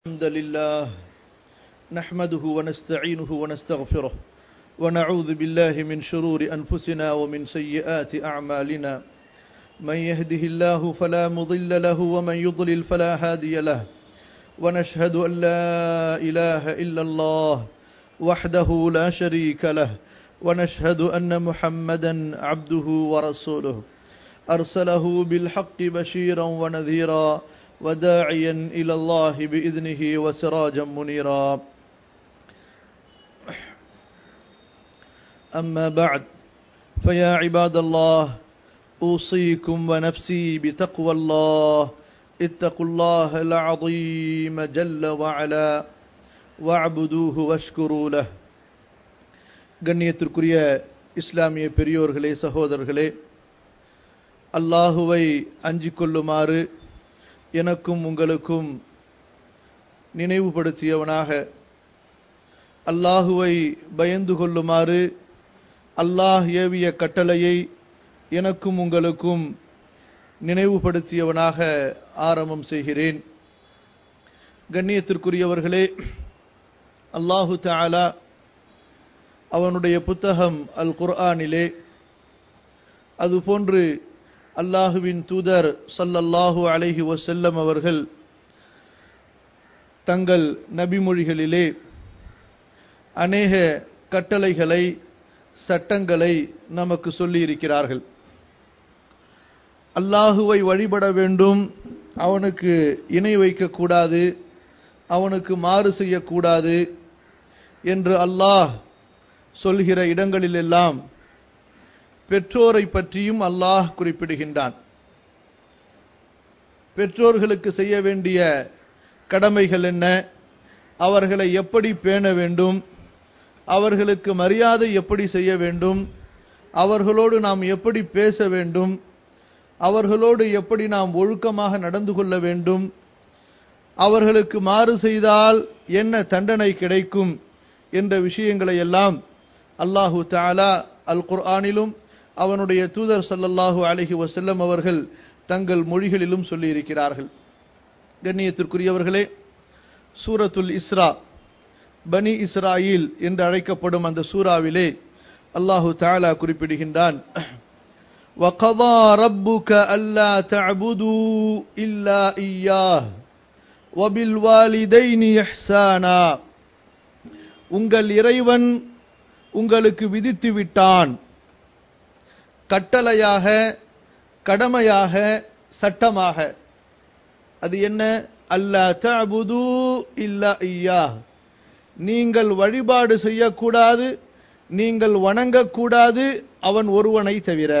الحمد لله نحمده ونستعينه ونستغفره ونعوذ بالله من شرور أنفسنا ومن سيئات أعمالنا من يهده الله فلا مضل له ومن يضلل فلا هادي له ونشهد أن لا إله إلا الله وحده لا شريك له ونشهد أن محمدا عبده ورسوله أرسله بالحق بشيرا ونذيرا وداعيا إلى الله بإذنه وسراجا منيرا أما بعد فيا عباد الله أوصيكم ونفسي بتقوى الله اتقوا الله العظيم جل وعلا واعبدوه واشكروا له கண்ணியத்திற்குரிய இஸ்லாமிய பெரியோர்களே சகோதரர்களே அல்லாஹுவை அஞ்சிக் கொள்ளுமாறு எனக்கும் உங்களுக்கும் நினைவுபடுத்தியவனாக அல்லாஹுவை பயந்து கொள்ளுமாறு அல்லாஹ் ஏவிய கட்டளையை எனக்கும் உங்களுக்கும் நினைவுபடுத்தியவனாக ஆரம்பம் செய்கிறேன் கண்ணியத்திற்குரியவர்களே அல்லாஹு தாலா அவனுடைய புத்தகம் அல் குர்ஆனிலே அதுபோன்று அல்லாஹுவின் தூதர் சல்லல்லாஹு அலைஹி வசல்லம் அவர்கள் தங்கள் நபிமொழிகளிலே அநேக கட்டளைகளை சட்டங்களை நமக்கு சொல்லி இருக்கிறார்கள் அல்லாஹுவை வழிபட வேண்டும் அவனுக்கு இணை வைக்கக்கூடாது அவனுக்கு மாறு செய்யக்கூடாது என்று அல்லாஹ் சொல்கிற இடங்களிலெல்லாம் பெற்றோரை பற்றியும் அல்லாஹ் குறிப்பிடுகின்றான் பெற்றோர்களுக்கு செய்ய வேண்டிய கடமைகள் என்ன அவர்களை எப்படி பேண வேண்டும் அவர்களுக்கு மரியாதை எப்படி செய்ய வேண்டும் அவர்களோடு நாம் எப்படி பேச வேண்டும் அவர்களோடு எப்படி நாம் ஒழுக்கமாக நடந்து கொள்ள வேண்டும் அவர்களுக்கு மாறு செய்தால் என்ன தண்டனை கிடைக்கும் என்ற விஷயங்களை எல்லாம் அல்லாஹு தாலா அல் குர்ஆனிலும் அவனுடைய தூதர் சல்லல்லாஹு அலஹி வசல்லம் அவர்கள் தங்கள் மொழிகளிலும் சொல்லியிருக்கிறார்கள் கண்ணியத்திற்குரியவர்களே சூரத்துல் இஸ்ரா பனி இஸ்ராயில் என்று அழைக்கப்படும் அந்த சூறாவிலே அல்லாஹு தாலா குறிப்பிடுகின்றான் وَقَضَى رَبُّكَ أَلَّا تَعْبُدُوا إِلَّا إِيَّاهُ وَبِالْوَالِدَيْنِ إِحْسَانًا உங்கள் இறைவன் உங்களுக்கு விதித்து விட்டான் கட்டளையாக கடமையாக சட்டமாக அது என்ன அல்லா தபுது இல்லா ஐயா நீங்கள் வழிபாடு செய்யக்கூடாது நீங்கள் வணங்கக்கூடாது அவன் ஒருவனை தவிர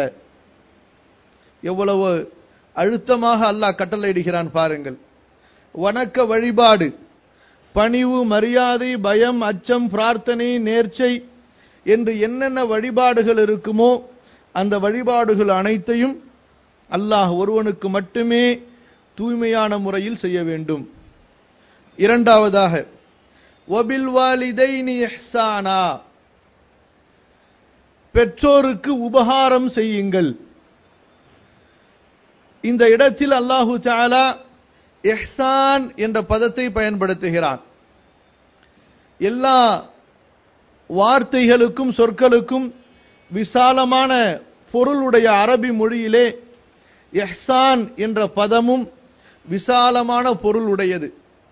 எவ்வளவு அழுத்தமாக அல்லாஹ் கட்டளையிடுகிறான் பாருங்கள் வணக்க வழிபாடு பணிவு மரியாதை பயம் அச்சம் பிரார்த்தனை நேர்ச்சை என்று என்னென்ன வழிபாடுகள் இருக்குமோ அந்த வழிபாடுகள் அனைத்தையும் அல்லாஹ் ஒருவனுக்கு மட்டுமே தூய்மையான முறையில் செய்ய வேண்டும் இரண்டாவதாக ஒபில் வாலிதைனி இஹ்சானா பெற்றோருக்கு உபகாரம் செய்யுங்கள் இந்த இடத்தில் அல்லாஹு தாலா எஹ்சான் என்ற பதத்தை பயன்படுத்துகிறான் எல்லா வார்த்தைகளுக்கும் சொற்களுக்கும் விசாலமான பொருளுடைய அரபி மொழியிலே எஹ்சான் என்ற பதமும் விசாலமான பொருள் உடையது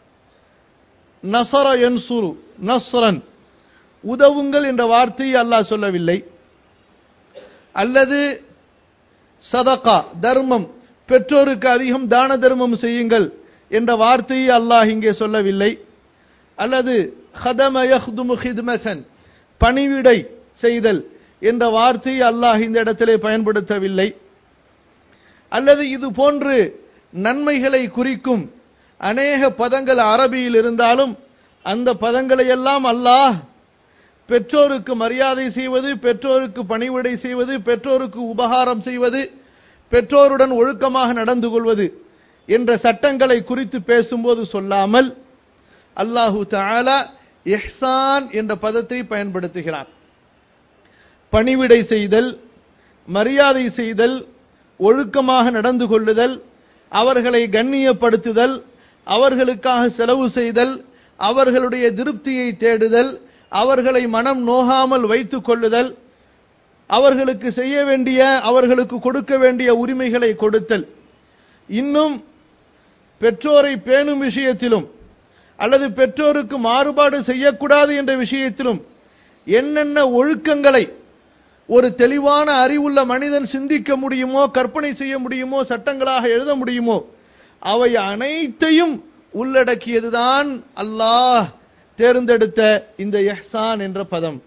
நசர என்சுரு நஸ்ரன் உதவுங்கள் என்ற வார்த்தையை அல்லாஹ் சொல்லவில்லை அல்லது சதகா தர்மம் பெற்றோருக்கு அதிகம் தான தர்மம் செய்யுங்கள் என்ற வார்த்தையை அல்லாஹ் இங்கே சொல்லவில்லை அல்லது ஹதம யஹ்துமு ஹித்மசன் பணிவிடை செய்தல் என்ற வார்த்தையை அல்லாஹ் இந்த இடத்திலே பயன்படுத்தவில்லை அல்லது இது போன்று நன்மைகளை குறிக்கும் அநேக பதங்கள் அரபியில் இருந்தாலும் அந்த பதங்களை எல்லாம் அல்லாஹ் பெற்றோருக்கு மரியாதை செய்வது பெற்றோருக்கு பணிவிடை செய்வது பெற்றோருக்கு உபகாரம் செய்வது பெற்றோருடன் ஒழுக்கமாக நடந்து கொள்வது என்ற சட்டங்களை குறித்து பேசும்போது சொல்லாமல் அல்லாஹு தாலா எஹ்சான் என்ற பதத்தை பயன்படுத்துகிறான் பணிவிடை செய்தல் மரியாதை செய்தல் ஒழுக்கமாக நடந்து கொள்ளுதல் அவர்களை கண்ணியப்படுத்துதல் அவர்களுக்காக செலவு செய்தல் அவர்களுடைய திருப்தியை தேடுதல் அவர்களை மனம் நோகாமல் வைத்துக் கொள்ளுதல் அவர்களுக்கு செய்ய வேண்டிய அவர்களுக்கு கொடுக்க வேண்டிய உரிமைகளை கொடுத்தல் இன்னும் பெற்றோரை பேணும் விஷயத்திலும் அல்லது பெற்றோருக்கு மாறுபாடு செய்யக்கூடாது என்ற விஷயத்திலும் என்னென்ன ஒழுக்கங்களை ஒரு தெளிவான அறிவுள்ள மனிதன் சிந்திக்க முடியுமோ கற்பனை செய்ய முடியுமோ சட்டங்களாக எழுத முடியுமோ அவை அனைத்தையும் உள்ளடக்கியதுதான் அல்லாஹ் தேர்ந்தெடுத்த இந்த எஹ்சான் என்ற பதம்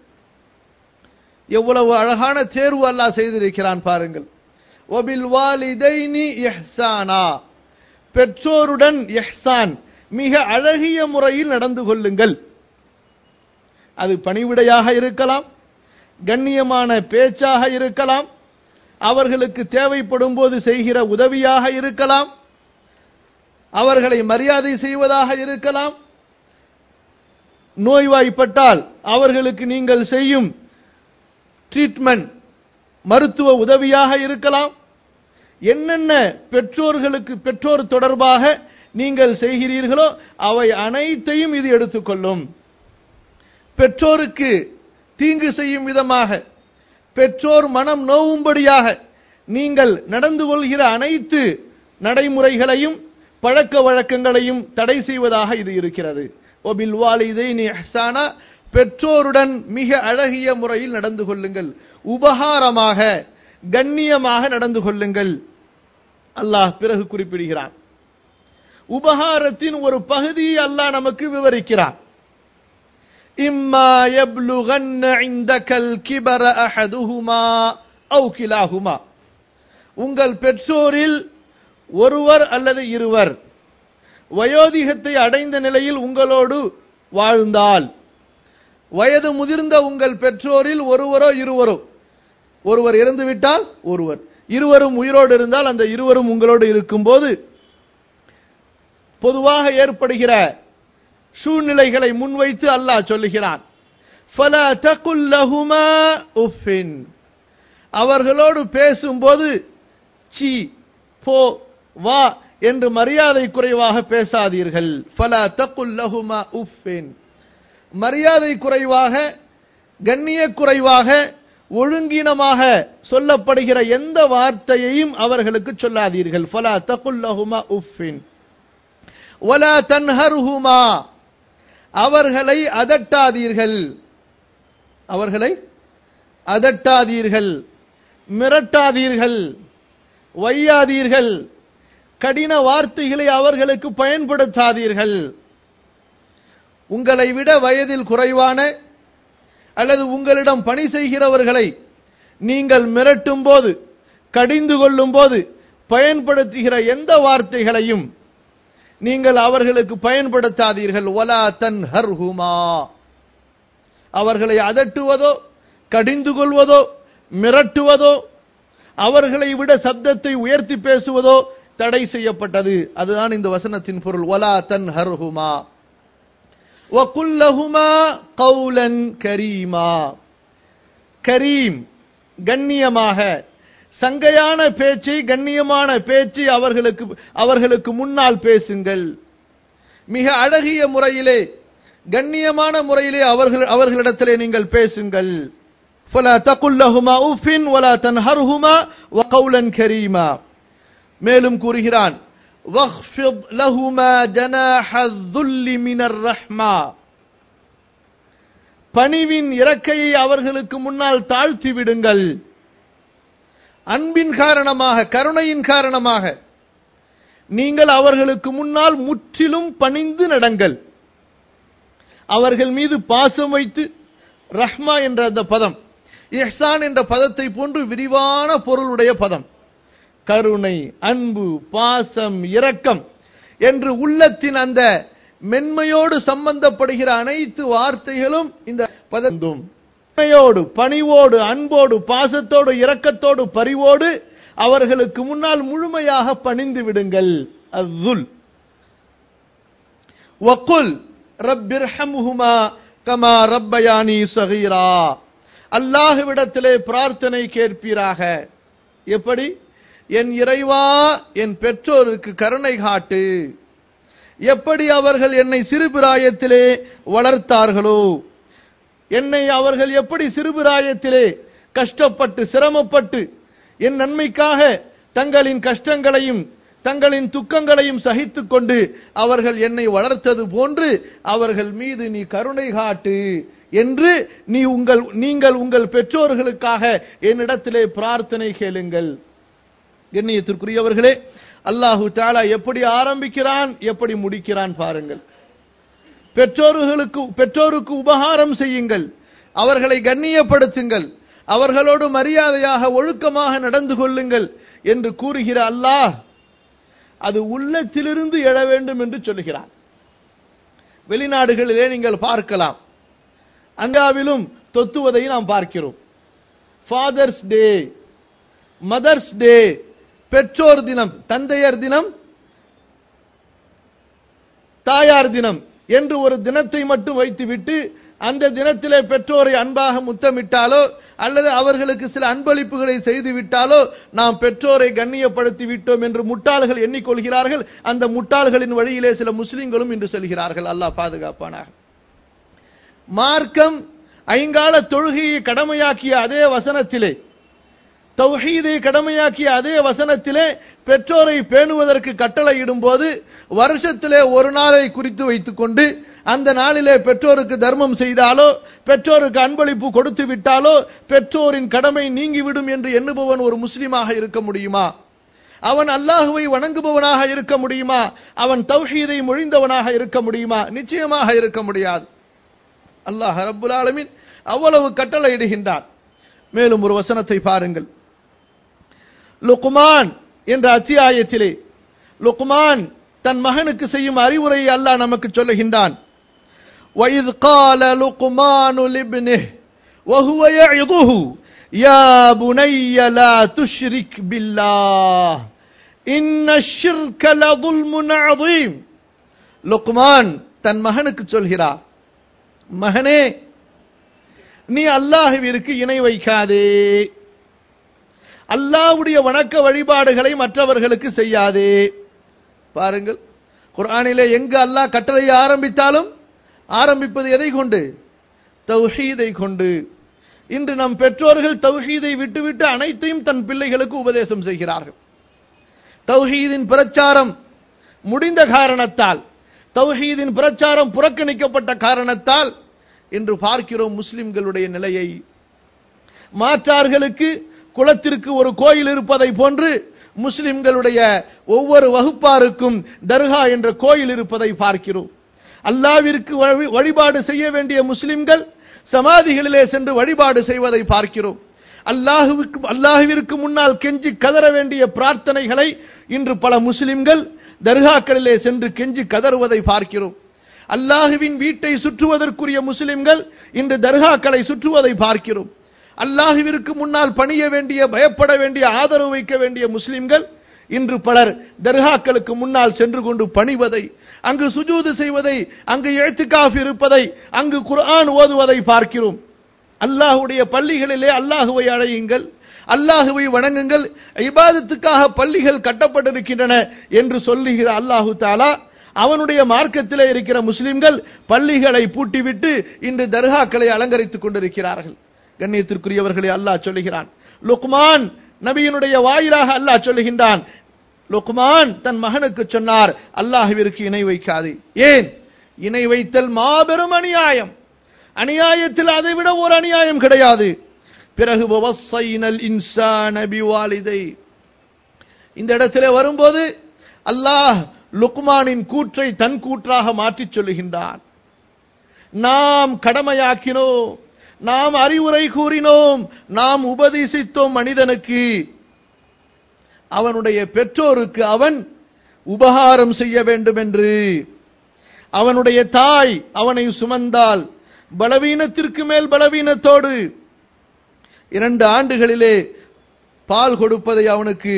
எவ்வளவு அழகான தேர்வு அல்லாஹ் செய்திருக்கிறான் பாருங்கள் ஒபில் வாலிதைனி எஹ்சானா பெற்றோருடன் எஹ்சான் மிக அழகிய முறையில் நடந்து கொள்ளுங்கள் அது பணிவிடையாக இருக்கலாம் கண்ணியமான பேச்சாக இருக்கலாம் அவர்களுக்கு தேவைப்படும் போது செய்கிற உதவியாக இருக்கலாம் அவர்களை மரியாதை செய்வதாக இருக்கலாம் நோய்வாய்ப்பட்டால் அவர்களுக்கு நீங்கள் செய்யும் ட்ரீட்மெண்ட் மருத்துவ உதவியாக இருக்கலாம் என்னென்ன பெற்றோர்களுக்கு பெற்றோர் தொடர்பாக நீங்கள் செய்கிறீர்களோ அவை அனைத்தையும் இது எடுத்துக்கொள்ளும் பெற்றோருக்கு தீங்கு செய்யும் விதமாக பெற்றோர் மனம் நோவும்படியாக நீங்கள் நடந்து கொள்கிற அனைத்து நடைமுறைகளையும் பழக்க வழக்கங்களையும் தடை செய்வதாக இது இருக்கிறது ஒபில் வாலிதைனி இஹ்சானா பெற்றோருடன் மிக அழகிய முறையில் நடந்து கொள்ளுங்கள் உபகாரமாக கண்ணியமாக நடந்து கொள்ளுங்கள் அல்லாஹ் பிறகு குறிப்பிடுகிறான் உபகாரத்தின் ஒரு பகுதியை அல்லாஹ் நமக்கு விவரிக்கிறான் இம்மா யப்லுகன்ன இந்தகல் கிபர அஹதுஹுமா அவு கிலாஹுமா உங்கள் பெற்றோரில் ஒருவர் அல்லது இருவர் வயோதிகத்தை அடைந்த நிலையில் உங்களோடு வாழ்ந்தால் வயது முதிர்ந்த உங்கள் பெற்றோரில் ஒருவரோ இருவரோ ஒருவர் இறந்துவிட்டால் ஒருவர் இருவரும் உயிரோடு இருந்தால் அந்த இருவரும் உங்களோடு இருக்கும்போது பொதுவாக ஏற்படுகிற சூழ்நிலைகளை முன்வைத்து அல்லாஹ் சொல்லுகிறான் فَلَا تَقُلْ لَهُمَا أُفٍّ அவர்களோடு பேசும்போது சி போ வா என்று மரியாதை குறைவாக பேசாதீர்கள் فَلَا تَقُلْ لَهُمَا أُفٍّ மரியாதை குறைவாக கண்ணிய குறைவாக ஒழுங்கீனமாக சொல்லப்படுகிற எந்த வார்த்தையையும் அவர்களுக்கு சொல்லாதீர்கள் ஃபலா தகுல்லஹுமா உஃபின் வலா தன்ஹர்ஹுமா அவர்களை அதட்டாதீர்கள் அவர்களை அதட்டாதீர்கள் மிரட்டாதீர்கள் வையாதீர்கள் கடின வார்த்தைகளை அவர்களுக்கு பயன்படுத்தாதீர்கள் உங்களை விட வயதில் குறைவான அல்லது உங்களிடம் பணி செய்கிறவர்களை நீங்கள் மிரட்டும் போது கடிந்து கொள்ளும் போது பயன்படுத்துகிற எந்த வார்த்தைகளையும் நீங்கள் அவர்களுக்கு பயன்படுத்தாதீர்கள் ஒலா தன் ஹர்ஹுமா அவர்களை அதட்டுவதோ கடிந்து கொள்வதோ மிரட்டுவதோ அவர்களை விட சப்தத்தை உயர்த்தி பேசுவதோ தடை செய்யப்பட்டது அதுதான் இந்த வசனத்தின் பொருள் ஒலா தன் ஹர்ஹுமா வகுல்லஹுமா கௌலன் கரீமா கரீம் கண்ணியமாக சங்கையான பேச்சை கண்ணியமான பேச்சை அவர்களுக்கு அவர்களுக்கு முன்னால் பேசுங்கள் மிக அழகிய முறையிலே கண்ணியமான முறையிலே அவர்கள் அவர்களிடத்திலே நீங்கள் பேசுங்கள் فلا تقل لهما اف ولا تنهرهما وقولا كريما மேலும் கூறுகிறான் واخفض لهما جناح الذل من الرحمة பணிவின் இறக்கையை அவர்களுக்கு முன்னால் தாழ்த்தி விடுங்கள் அன்பின் காரணமாக கருணையின் காரணமாக நீங்கள் அவர்களுக்கு முன்னால் முற்றிலும் பணிந்து நடங்கள் அவர்கள் மீது பாசம் வைத்து ரஹ்மா என்ற அந்த பதம் இஹ்சான் என்ற பதத்தை போன்று விரிவான பொருளுடைய பதம் கருணை அன்பு பாசம் இரக்கம் என்று உள்ளத்தின் அந்த மென்மையோடு சம்பந்தப்படுகிற அனைத்து வார்த்தைகளும் இந்த பதந்தும் மென்மையோடு பணிவோடு அன்போடு பாசத்தோடு இரக்கத்தோடு பரிவோடு அவர்களுக்கு முன்னால் முழுமையாக பணிந்து விடுங்கள் அzzுல் வக்குல் ரப்பிர்ஹம்ஹுமா கமா ரப்பயானி சகீரா அல்லாஹ்விடத்திலே பிரார்த்தனை கேட்பீராக எப்படி என் இறைவா என் பெற்றோருக்கு கருணை காட்டு எப்படி அவர்கள் என்னை சிறுபிராயத்திலே வளர்த்தார்களோ என்னை அவர்கள் எப்படி சிறுபிராயத்திலே கஷ்டப்பட்டு சிரமப்பட்டு என் நன்மைக்காக தங்களின் கஷ்டங்களையும் தங்களின் துக்கங்களையும் சகித்துக் கொண்டு அவர்கள் என்னை வளர்த்தது போன்று அவர்கள் மீது நீ கருணை காட்டு என்று நீ உங்கள் நீங்கள் உங்கள் பெற்றோர்களுக்காக என்னிடத்திலே பிரார்த்தனை கேளுங்கள் கண்ணியத்திற்குரியவர்களே அல்லாஹு தாலா எப்படி ஆரம்பிக்கிறான் எப்படி முடிக்கிறான் பாருங்கள் பெற்றோர்களுக்கு பெற்றோருக்கு உபகாரம் செய்யுங்கள் அவர்களை கண்ணியப்படுத்துங்கள் அவர்களோடு மரியாதையாக ஒழுக்கமாக நடந்து கொள்ளுங்கள் என்று கூறுகிற அல்லாஹ் அது உள்ளத்திலிருந்து எழ வேண்டும் என்று சொல்கிறார் வெளிநாடுகளிலே நீங்கள் பார்க்கலாம் அங்காவிலும் தொத்துவதை நாம் பார்க்கிறோம் ஃபாதர்ஸ் டே மதர்ஸ் டே பெற்றோர் தினம் தந்தையர் தினம் தாயார் தினம் என்று ஒரு தினத்தை மட்டும் வைத்துவிட்டு அந்த தினத்திலே பெற்றோரை அன்பாக முத்தமிட்டாலோ அல்லது அவர்களுக்கு சில அன்பளிப்புகளை செய்து விட்டாலோ நாம் பெற்றோரை கண்ணியப்படுத்தி விட்டோம் என்று முட்டாள்கள் எண்ணிக்கொள்கிறார்கள் அந்த முட்டாள்களின் வழியிலே சில முஸ்லிம்களும் இன்று செல்கிறார்கள் அல்லாஹ் பாதுகாப்பானாக மார்க்கம் ஐங்கால தொழுகையை கடமையாக்கிய அதே வசனத்திலே தௌஹீதை கடமையாக்கிய அதே வசனத்திலே பெற்றோரை பேணுவதற்கு கட்டளையிடும் போது வருஷத்திலே ஒரு நாளை குறித்து வைத்துக் கொண்டு அந்த நாளிலே பெற்றோருக்கு தர்மம் செய்தாலோ பெற்றோருக்கு அன்பளிப்பு கொடுத்து விட்டாலோ பெற்றோரின் கடமை நீங்கிவிடும் என்று எண்ணுபவன் ஒரு முஸ்லிமாக இருக்க முடியுமா அவன் அல்லாஹுவை வணங்குபவனாக இருக்க முடியுமா அவன் தௌஹீதை மொழிந்தவனாக இருக்க முடியுமா நிச்சயமாக இருக்க முடியாது அல்லாஹ் ரப்புல் ஆலமீன் அவ்வளவு கட்டளை இடுகின்றான் மேலும் ஒரு வசனத்தை பாருங்கள் லுக்மான் என்ற அத்தியாயத்திலே லுக்மான் தன் மகனுக்கு செய்யும் அறிவுரையை அல்லாஹ் நமக்கு சொல்லுகின்றான் وَإِذْ قَالَ لُقْمَانُ لِابْنِهِ وَهُوَ يَعِظُهُ يَا بُنَيَّ لَا تُشْرِكْ بِاللَّهِ إِنَّ الشِّرْكَ لَظُلْمٌ عَظِيمٌ லுக்மான் தன் மகனுக்கு சொல்கிறார் மகனே நீ அல்லாஹுவிற்கு இணை வைக்காதே அல்லாஹ்வுடைய வணக்க வழிபாடுகளை மற்றவர்களுக்கு செய்யாதே பாருங்கள் குர்ஆனிலே எங்கு அல்லாஹ் கட்டளையை ஆரம்பித்தாலும் ஆரம்பிப்பது எதை கொண்டு தௌஹீதை கொண்டு இன்று நம் பெற்றோர்கள் தௌஹீதை விட்டுவிட்டு அனைத்தையும் தன் பிள்ளைகளுக்கு உபதேசம் செய்கிறார்கள் தௌஹீதின் பிரச்சாரம் முடிந்த காரணத்தால் தௌஹீதின் பிரச்சாரம் புறக்கணிக்கப்பட்ட காரணத்தால் இன்று பார்க்கிறோம் முஸ்லிம்களுடைய நிலையை மாற்றார்களுக்கு குளத்திற்கு ஒரு கோயில் இருப்பதை போன்று முஸ்லிம்களுடைய ஒவ்வொரு வகுப்பாருக்கும் தர்கா என்ற கோயில் இருப்பதை பார்க்கிறோம் அல்லாவிற்கு வழி- வழிபாடு செய்ய வேண்டிய முஸ்லிம்கள் சமாதிகளிலே சென்று வழிபாடு செய்வதை பார்க்கிறோம் அல்லாஹுவுக்கு அல்லாஹுவிற்கு முன்னால் கெஞ்சி கதற வேண்டிய பிரார்த்தனைகளை இன்று பல முஸ்லிம்கள் தர்காக்களிலே சென்று கெஞ்சி கதறுவதை பார்க்கிறோம் அல்லாஹுவின் வீட்டை சுற்றுவதற்குரிய முஸ்லிம்கள் இன்று தர்காக்களை சுற்றுவதை பார்க்கிறோம் அல்லாஹுவிற்கு முன்னால் பணிய வேண்டிய பயப்பட வேண்டிய ஆதரவு வைக்க வேண்டிய முஸ்லிம்கள் இன்று பலர் தர்காக்களுக்கு முன்னால் சென்று கொண்டு பணிவதை அங்கு சுஜூது செய்வதை அங்கு எழுத்துக்காஃப் இருப்பதை அங்கு குர்ஆன் ஓதுவதை பார்க்கிறோம் அல்லாஹுடைய பள்ளிகளிலே அல்லாஹுவை அழையுங்கள் அல்லாஹுவை வணங்குங்கள் இபாதத்துக்காக பள்ளிகள் கட்டப்பட்டிருக்கின்றன என்று சொல்லுகிற அல்லாஹு தாலா அவனுடைய மார்க்கத்திலே இருக்கிற முஸ்லிம்கள் பள்ளிகளை பூட்டிவிட்டு இன்று தர்காக்களை அலங்கரித்துக் கொண்டிருக்கிறார்கள் கண்ணியத்திற்குரியவர்களை அல்லாஹ் சொல்லுகிறான் லுக்மான் நபியினுடைய வாயிலாக அல்லாஹ் சொல்லுகின்றான் லுக்மான் தன் மகனுக்கு சொன்னார் அல்லாஹ்விற்கு இணை வைக்காது ஏன் இணை வைத்தல் மாபெரும் அநியாயம் அநியாயத்தில் அதை விட ஒரு அநியாயம் கிடையாது பிறகு வவஸ்ஸைனல் இன்சான பிவாலிதை இந்த இடத்திலே வரும்போது அல்லாஹ் லுக்மானின் கூற்றை தன் கூற்றாக மாற்றிச் சொல்லுகின்றான் நாம் கடமையாக்கினோம் நாம் அறிவுரை கூறினோம் நாம் உபதேசித்தோம் மனிதனுக்கு அவனுடைய பெற்றோருக்கு அவன் உபகாரம் செய்ய வேண்டும் என்று அவனுடைய தாய் அவனை சுமந்தால் பலவீனத்திற்கு மேல் பலவீனத்தோடு இரண்டு ஆண்டுகளிலே பால் கொடுப்பதை அவனுக்கு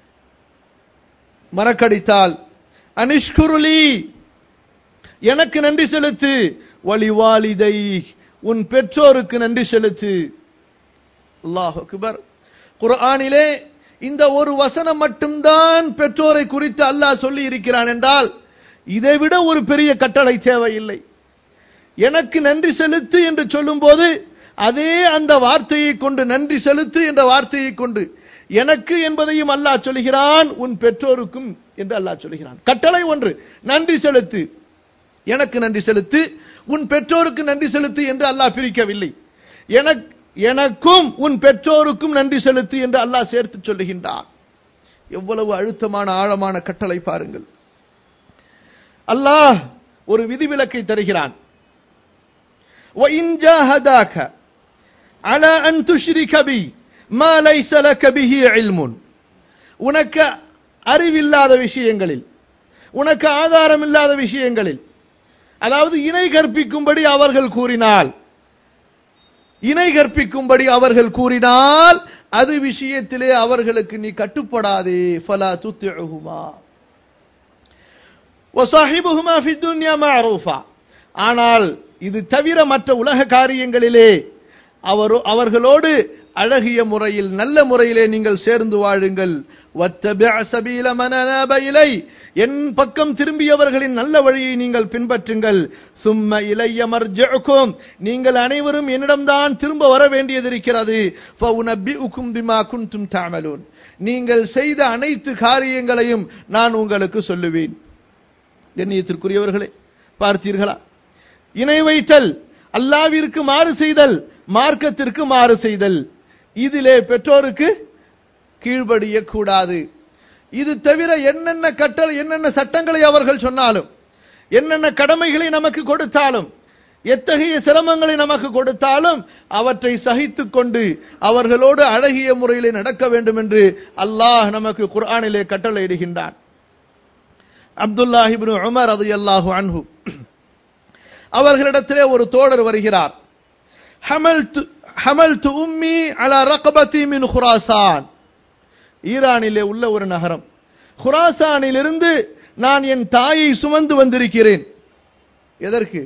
மறக்கடித்தால் அனிஷ்குருளி எனக்கு நன்றி செலுத்து வலிவாலிதை உன் பெற்றோருக்கு நன்றி செலுத்து அல்லாஹ் அக்பர் குர்ஆனிலே இந்த ஒரு வசனம் மட்டும்தான் பெற்றோரை குறித்து அல்லாஹ் சொல்லி இருக்கிறான் என்றால் இதைவிட ஒரு பெரிய கட்டளை தேவையில்லை எனக்கு நன்றி செலுத்து என்று சொல்லும்போது அதே அந்த வார்த்தையை கொண்டு நன்றி செலுத்து என்ற வார்த்தையை கொண்டு எனக்கு என்பதையும் அல்லாஹ் சொல்கிறான் உன் பெற்றோருக்கும் என்று அல்லாஹ் சொல்கிறான் கட்டளை ஒன்று நன்றி செலுத்து எனக்கு நன்றி செலுத்து உன் பெற்றோருக்கு நன்றி செலுத்து என்று அல்லாஹ் பிரிக்கவில்லை எனக்கு எனக்கும் உன் பெற்றோருக்கும் நன்றி செலுத்து என்று அல்லாஹ் சேர்த்து சொல்லுகின்றான் எவ்வளவு அழுத்தமான ஆழமான கட்டளை பாருங்கள் அல்லாஹ் ஒரு விதிவிலக்கை தருகிறான் وَإِنْ جَاهَدَاكَ عَلَى أَنْ تُشْرِكَ بِي مَا لَيْسَ لَكَ بِهِ عِلْمٌ உனக்கு அறிவில்லாத விஷயங்களில் உனக்கு ஆதாரம் இல்லாத விஷயங்களில் அதாவது இணை கற்பிக்கும்படி அவர்கள் கூறினால் இணை கற்பிக்கும்படி அவர்கள் கூறினால் அது விஷயத்திலே அவர்களுக்கு நீ கட்டுப்படாதே ஃபலா துத்திஉஹுமா வசாஹிபுஹுமா ஃபி துன்யா மஅரூஃபா ஆனால் இது தவிர மற்ற உலக காரியங்களிலே அவர் அவர்களோடு அழகிய முறையில் நல்ல முறையிலே நீங்கள் சேர்ந்து வாழுங்கள் வத்தபிஅ சபீல மன் அனாப இலை என் பக்கம் திரும்பியவர்களின் நல்ல வழியை நீங்கள் பின்பற்றுங்கள் சும்ம இலைய மர்ஜுக்கும் நீங்கள் அனைவரும் என்னிடம்தான் திரும்ப வர வேண்டியது இருக்கிறது ஃபஉனபிஉக்கும் பிமா குன்தும் தஅமலூன் நீங்கள் செய்த அனைத்து காரியங்களையும் நான் உங்களுக்கு சொல்லுவேன் கண்ணியத்திற்குரியவர்களே பார்த்தீர்களா இணை வைத்தல் அல்லாவிற்கு மாறு செய்தல் மார்க்கத்திற்கு மாறு செய்தல் இதிலே பெற்றோருக்கு கீழ்படிய கூடாது இது தவிர என்னென்ன கட்டளை என்னென்ன சட்டங்களை அவர்கள் சொன்னாலும் என்னென்ன கடமைகளை நமக்கு கொடுத்தாலும் எத்தகைய சிரமங்களை நமக்கு கொடுத்தாலும் அவற்றை சகித்துக் கொண்டு அவர்களோடு அழகிய முறையிலே நடக்க வேண்டும் என்று அல்லாஹ் நமக்கு குர்ஆனிலே கட்டளையிடுகின்றான் அப்துல்லாஹிபின் உமர் அது அல்லாஹு அன்ஹு அவர்களிடத்திலே ஒரு தோழர் வருகிறார் ஹமல்து ஹமல்து உம்மி அலா ரகபதி மின் குராசான் ஈரானிலே உள்ள ஒரு நகரம் குராசானிலிருந்து நான் என் தாயை சுமந்து வந்திருக்கிறேன் எதற்கு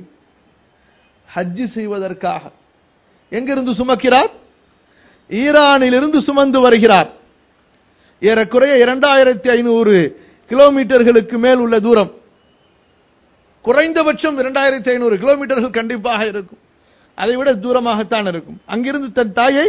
ஹஜ்ஜி செய்வதற்காக எங்கிருந்து சுமக்கிறார் ஈரானிலிருந்து சுமந்து வருகிறார் ஏறக்குறைய இரண்டாயிரத்தி ஐநூறு கிலோமீட்டர்களுக்கு மேல் உள்ள தூரம் குறைந்தபட்சம் இரண்டாயிரத்தி ஐநூறு கிலோமீட்டர்கள் கண்டிப்பாக இருக்கும் அதை விட தூரமாகத்தான் இருக்கும் அங்கிருந்து தன் தாயை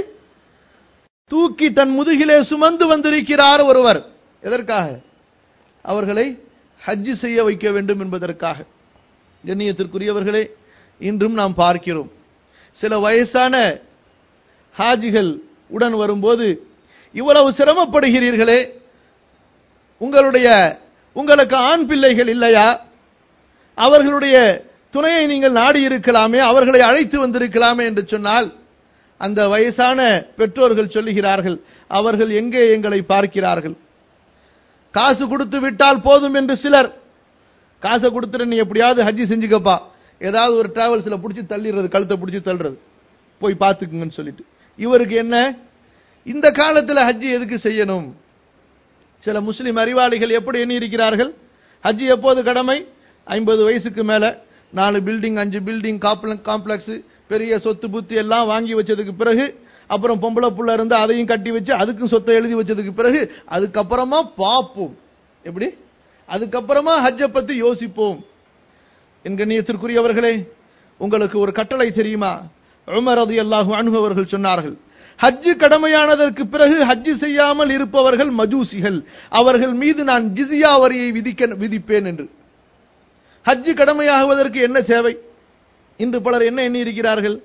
தூக்கி தன் முதுகிலே சுமந்து வந்திருக்கிறார் ஒருவர் எதற்காக அவர்களை ஹஜ்ஜி செய்ய வைக்க வேண்டும் என்பதற்காக கண்ணியத்திற்குரியவர்களே இன்றும் நாம் பார்க்கிறோம் சில வயசான ஹாஜிகள் உடன் வரும்போது இவ்வளவு சிரமப்படுகிறீர்களே உங்களுடைய உங்களுக்கு ஆண் பிள்ளைகள் இல்லையா அவர்களுடைய துணையை நீங்கள் நாடி இருக்கலாமே அவர்களை அழைத்து வந்திருக்கலாமே என்று சொன்னால் அந்த வயசான பெற்றோர்கள் சொல்லுகிறார்கள் அவர்கள் எங்கே எங்களை பார்க்கிறார்கள் காசு கொடுத்து விட்டால் போதும் என்று சிலர் காசை கொடுத்துட்டு நீ எப்படியாவது ஹஜ்ஜி செஞ்சுக்கப்பா ஏதாவது ஒரு டிராவல்ஸ்ல பிடிச்சி தள்ளிடுறது கழுத்தை பிடிச்சி தள்ளுறது போய் பார்த்துக்குங்கன்னு சொல்லிட்டு இவருக்கு என்ன இந்த காலத்துல ஹஜ்ஜி எதுக்கு செய்யணும் சில முஸ்லிம் அறிவாளிகள் எப்படி எண்ணி இருக்கிறார்கள் ஹஜ்ஜி எப்போது கடமை ஐம்பது வயசுக்கு மேல நாலு பில்டிங் அஞ்சு பில்டிங் காம்ப்ளெக்ஸ் பெரிய சொத்து புத்தி எல்லாம் வாங்கி வச்சதுக்கு பிறகு அப்புறம் பொம்பளை புள்ள இருந்து அதையும் கட்டி வச்சு அதுக்கும் சொத்தை எழுதி வச்சதுக்கு பிறகு அதுக்கப்புறமா பார்ப்போம் எப்படி அதுக்கப்புறமா ஹஜ்ஜை பத்தி யோசிப்போம் என் கண்ணியத்திற்குரியவர்களே உங்களுக்கு ஒரு கட்டளை தெரியுமா உமர் ரதி அல்லாஹு அன்ஹு அவர்கள் சொன்னார்கள் ஹஜ்ஜு கடமையானதற்கு பிறகு ஹஜ்ஜு செய்யாமல் இருப்பவர்கள் மஜூசிகள் அவர்கள் மீது நான் ஜிசியா வரியை விதிக்க விதிப்பேன் என்று ஹஜ்ஜு கடமையாகுவதற்கு என்ன தேவை இன்று பலர் என்ன எண்ணி இருக்கிறார்கள்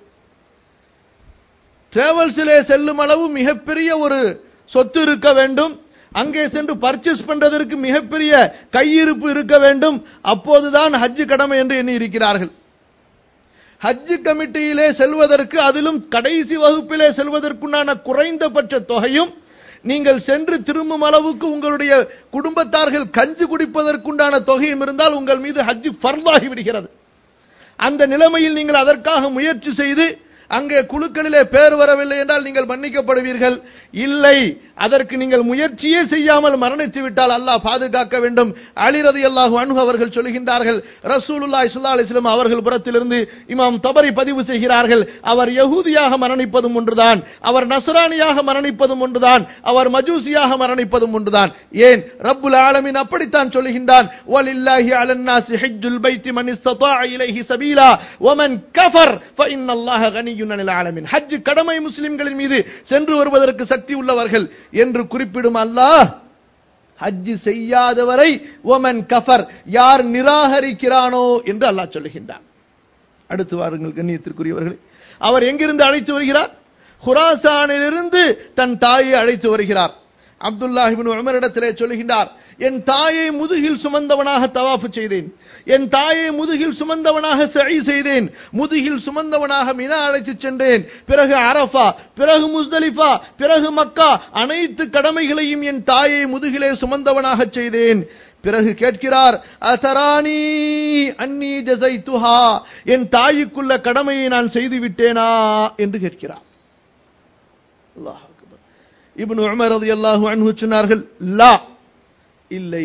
டிராவல்ஸிலே செல்லும் அளவு மிகப்பெரிய ஒரு சொத்து இருக்க வேண்டும் அங்கே சென்று பர்ச்சேஸ் பண்றதற்கு மிகப்பெரிய கையிருப்பு இருக்க வேண்டும் அப்போதுதான் ஹஜ்ஜு கடமை என்று எண்ணி இருக்கிறார்கள் ஹஜ்ஜு கமிட்டியிலே செல்வதற்கு அதிலும் கடைசி வகுப்பிலே செல்வதற்குண்டான குறைந்தபட்ச தொகையும் நீங்கள் சென்று திரும்பும் அளவுக்கு உங்களுடைய குடும்பத்தார்கள் கஞ்சி குடிப்பதற்குண்டான தொகையும் இருந்தால் உங்கள் மீது ஹஜ்ஜு ஃபர்லாகி விடுகிறது அந்த நிலைமையில் நீங்கள் அதற்காக முயற்சி செய்து அங்கே குழுக்களிலே பேர் வரவில்லை என்றால் நீங்கள் மன்னிக்கப்படுவீர்கள் இல்லை அதற்கு நீங்கள் முயற்சியே செய்யாமல் மரணித்து விட்டால் அல்லாஹ் பாதுகாக்க வேண்டும் அலி ரலியல்லாஹு அன்ஹு அவர்கள் சொல்கின்றார்கள் ரசூலுல்லாஹி ஸல்லல்லாஹு அலைஹி வஸல்லம் அவர்கள் புறத்திலிருந்து இமாம் தபரி பதிவு செய்கிறார்கள் அவர் யகூதியாக மரணிப்பதும் ஒன்றுதான் அவர் நஸ்ரானியாக மரணிப்பதும் ஒன்றுதான் அவர் மஜூசியாக மரணிப்பதும் ஒன்றுதான் ஏன் ரப்புல் ஆலமீன் அப்படித்தான் சொல்லுகின்றான் வலில்லாஹி அலன் நாஸி ஹஜ்ஜுல் பைத்தி மன் இஸ்ததாஅ இலைஹி சபீலா வமன் கஃபர் ஃபஇன்னல்லாஹ கனிய்யுன் அனில் ஆலமீன் ஹஜ் கடமை முஸ்லிம்களின் மீது சென்று வருவதற்கு சக்தி உள்ளவர்கள் என்று குறிப்பிடும் அல்லாஹ் ஹஜ் செய்யாதவரை ஒமன் கஃபர் யார் நிராகரிக்கிறானோ என்று அல்லாஹ் சொல்லுகின்றான் அடுத்து வாருங்கள் கண்ணியத்திற்குரியவர்களே அவர் எங்கிருந்து அழைத்து வருகிறார் ஹுராசானிலிருந்து தன் தாயை அழைத்து வருகிறார் அப்துல்லாஹிபின் உமரிடத்திலே சொல்லுகின்றார் என் தாயை முதுகில் சுமந்தவனாக தவாஃப் செய்தேன் என் தாயை முதுகில் சுமந்தவனாக சை செய்தேன் முதுகில் சுமந்தவனாக மினா அழைத்து சென்றேன் பிறகு அரஃபா பிறகு முஸ்தலிஃபா பிறகு மக்கா அனைத்து கடமைகளையும் என் தாயை முதுகிலே சுமந்தவனாக செய்தேன் பிறகு கேட்கிறார் அசராணி அன்னி ஜசைத்துஹா என் தாய்க்குள்ள கடமையை நான் செய்து விட்டேனா என்று கேட்கிறார் அல்லாஹ் அக்பர். இப்னு உமர் ரலியல்லாஹு அன்ஹு சொன்னார்கள் லா இல்லை